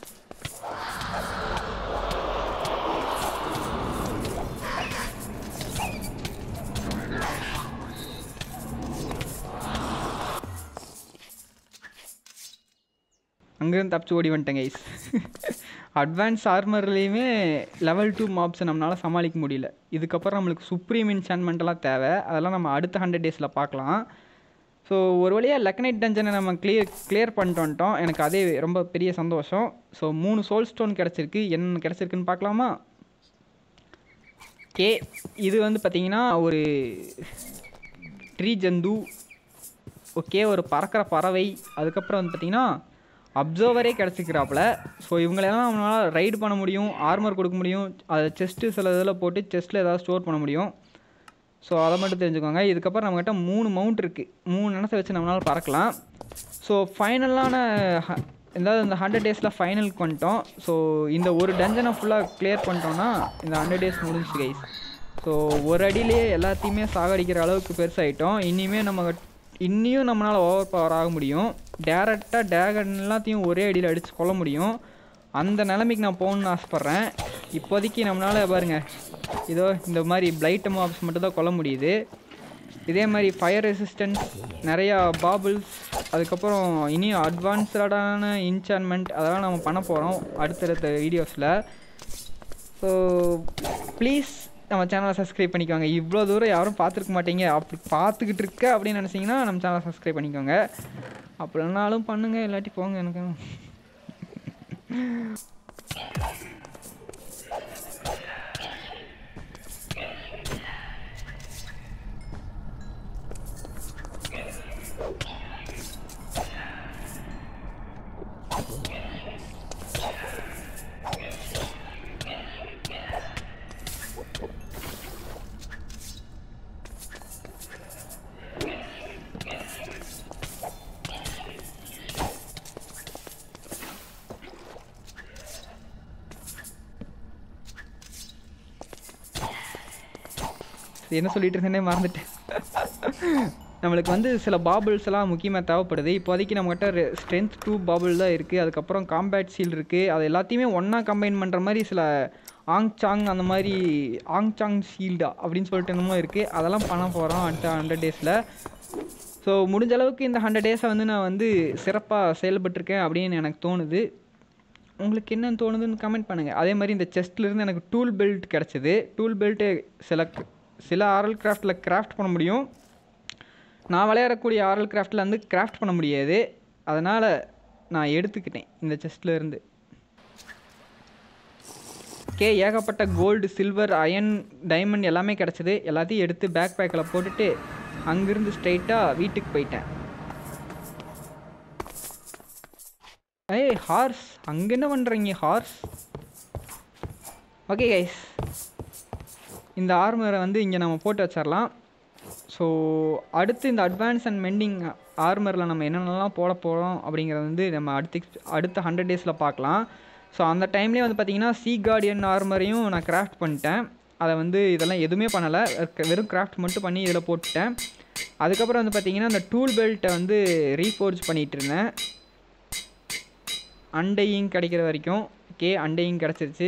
அங்கேருந்து தப்பிச்சு ஓடி வந்துட்டேன் கைஸ் அட்வான்ஸ் ஆர்மர்லேயுமே லெவல் டூ மாப்ஸை நம்மளால் சமாளிக்க முடியல இதுக்கப்புறம் நம்மளுக்கு சுப்ரீம் என்சான்மெண்ட்டெல்லாம் தேவை அதெல்லாம் நம்ம அடுத்த ஹண்ட்ரட் டேஸில் பார்க்கலாம் ஸோ ஒரு வழியாக லெக்னைட் டஞ்சனை நம்ம கிளியர் கிளியர் பண்ணிட்டு வந்துட்டோம் எனக்கு அதே ரொம்ப பெரிய சந்தோஷம் ஸோ மூணு சோல் ஸ்டோன் கிடச்சிருக்கு என்ன கிடச்சிருக்குன்னு பார்க்கலாமா கே இது வந்து பார்த்திங்கன்னா ஒரு ட்ரீ ஜந்து ஓகே ஒரு பறக்கிற பறவை அதுக்கப்புறம் வந்து பார்த்திங்கன்னா அப்சர்வரே கிடச்சிக்கிறாப்புல ஸோ இவங்களெல்லாம் நம்மளால் ரைடு பண்ண முடியும் ஆர்மர் கொடுக்க முடியும் அதை செஸ்ட்டு சில இதில் போட்டு செஸ்ட்டில் ஏதாவது ஸ்டோர் பண்ண முடியும் ஸோ அதை மட்டும் தெரிஞ்சுக்கோங்க இதுக்கப்புறம் நம்மக்கிட்ட மூணு மவுண்ட் இருக்குது மூணு நினத்தை வச்சு நம்மளால் பறக்கலாம் ஸோ ஃபைனலான ஏதாவது இந்த ஹண்ட்ரட் டேஸில் ஃபைனலுக்கு வந்துட்டோம் ஸோ இந்த ஒரு டஞ்சனை ஃபுல்லாக கிளியர் பண்ணிட்டோம்னா இந்த ஹண்ட்ரட் டேஸ் முடிஞ்சுச்சு கைஸ் ஸோ ஒரு அடியிலேயே எல்லாத்தையுமே சாகடிக்கிற அளவுக்கு பெருசாகிட்டோம் இனிமேல் நம்ம இன்னியும் நம்மளால் ஓவர் பவர் ஆக முடியும் டேரெக்டாக டேகன் எல்லாத்தையும் ஒரே அடியில் அடித்து கொள்ள முடியும் அந்த நிலைமைக்கு நான் போகணுன்னு ஆசைப்பட்றேன் இப்போதைக்கு நம்மளால் பாருங்க இதோ இந்த மாதிரி பிளைட் மாப்ஸ் மட்டும் தான் கொல்ல முடியுது இதே மாதிரி ஃபயர் ரெசிஸ்டன்ஸ் நிறையா பாபிள்ஸ் அதுக்கப்புறம் இனியும் அட்வான்ஸ்டான இன்சான்மெண்ட் அதெல்லாம் நம்ம பண்ண போகிறோம் அடுத்தடுத்த வீடியோஸில் ஸோ ப்ளீஸ் நம்ம சேனலை சப்ஸ்கிரைப் பண்ணிக்கோங்க இவ்வளோ தூரம் யாரும் பார்த்துருக்க மாட்டீங்க அப்படி பார்த்துக்கிட்டு இருக்க அப்படின்னு நினச்சிங்கன்னா நம்ம சேனலை சப்ஸ்கிரைப் பண்ணிக்கோங்க அப்படின்னாலும் பண்ணுங்கள் இல்லாட்டி போங்க எனக்கு என்ன சொல்லிட்டு இருந்தேனே மறந்துட்டேன் நம்மளுக்கு வந்து சில பாபிள்ஸ் எல்லாம் முக்கியமாக தேவைப்படுது இப்போதைக்கு நம்மகிட்ட ஸ்ட்ரென்த் டூ பாபிள் தான் இருக்குது அதுக்கப்புறம் காம்பேட் சீல் இருக்குது அது எல்லாத்தையுமே ஒன்றா கம்பைன் பண்ணுற மாதிரி சில ஆங் சாங் அந்த மாதிரி ஆங் சாங் ஷீல்டா அப்படின்னு சொல்லிட்டு என்னமோ இருக்குது அதெல்லாம் பண்ண போகிறோம் அடுத்த ஹண்ட்ரட் டேஸில் ஸோ முடிஞ்ச அளவுக்கு இந்த ஹண்ட்ரட் டேஸை வந்து நான் வந்து சிறப்பாக செயல்பட்டிருக்கேன் அப்படின்னு எனக்கு தோணுது உங்களுக்கு என்ன தோணுதுன்னு கமெண்ட் பண்ணுங்கள் அதே மாதிரி இந்த செஸ்ட்லேருந்து எனக்கு டூல் பெல்ட் கிடச்சிது டூல் பெல்ட்டு சில சில ஆரல் கிராஃப்டில் கிராஃப்ட் பண்ண முடியும் நான் விளையாடக்கூடிய ஆரல் கிராஃப்டில் வந்து கிராஃப்ட் பண்ண முடியாது அதனால் நான் எடுத்துக்கிட்டேன் இந்த செஸ்ட்ல இருந்து கே ஏகப்பட்ட கோல்டு சில்வர் அயன் டைமண்ட் எல்லாமே கிடச்சிது எல்லாத்தையும் எடுத்து பேக் பேக்கில் போட்டுட்டு அங்கேருந்து ஸ்ட்ரைட்டாக வீட்டுக்கு போயிட்டேன் ஏய் ஹார்ஸ் அங்கே என்ன பண்ணுறீங்க ஹார்ஸ் ஓகே கைஸ் இந்த ஆர்மரை வந்து இங்கே நம்ம போட்டு வச்சிடலாம் ஸோ அடுத்து இந்த அட்வான்ஸ் அண்ட் மெண்டிங் ஆர்மரில் நம்ம என்னென்னலாம் போட போகிறோம் அப்படிங்கிறத வந்து நம்ம அடுத்த அடுத்த ஹண்ட்ரட் டேஸில் பார்க்கலாம் ஸோ அந்த டைம்லேயே வந்து பார்த்தீங்கன்னா சி கார்டியன் ஆர்மரையும் நான் கிராஃப்ட் பண்ணிட்டேன் அதை வந்து இதெல்லாம் எதுவுமே பண்ணலை வெறும் கிராஃப்ட் மட்டும் பண்ணி இதில் போட்டுட்டேன் அதுக்கப்புறம் வந்து பார்த்தீங்கன்னா அந்த டூல் பெல்ட்டை வந்து ரீஃபோர்ஜ் பண்ணிகிட்டு இருந்தேன் அண்டையும் கிடைக்கிற வரைக்கும் கே அண்டையும் கிடச்சிருச்சு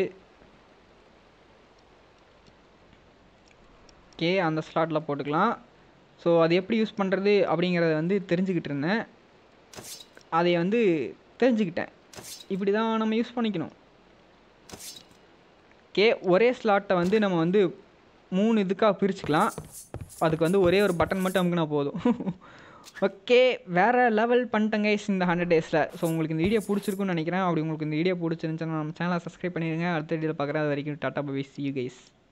கே அந்த ஸ்லாட்டில் போட்டுக்கலாம் ஸோ அது எப்படி யூஸ் பண்ணுறது அப்படிங்கிறத வந்து தெரிஞ்சுக்கிட்டு இருந்தேன் அதை வந்து தெரிஞ்சுக்கிட்டேன் இப்படி தான் நம்ம யூஸ் பண்ணிக்கணும் கே ஒரே ஸ்லாட்டை வந்து நம்ம வந்து மூணு இதுக்காக பிரிச்சுக்கலாம் அதுக்கு வந்து ஒரே ஒரு பட்டன் மட்டும் அமுக்குனா போதும் ஓகே வேறு லெவல் பண்ணிட்டேங்க guys இந்த ஹண்ட்ரட் டேஸில் ஸோ உங்களுக்கு இந்த வீடியோ பிடிச்சிருக்குன்னு நினைக்கிறேன் அப்படி உங்களுக்கு இந்த வீடியோ பிடிச்சிருந்துச்சுன்னா நம்ம சேனலை சப்ஸ்கிரைப் பண்ணிடுங்க அடுத்த வீடியோவில் பார்க்குறேன் அது வரைக்கும் tata bye see you guys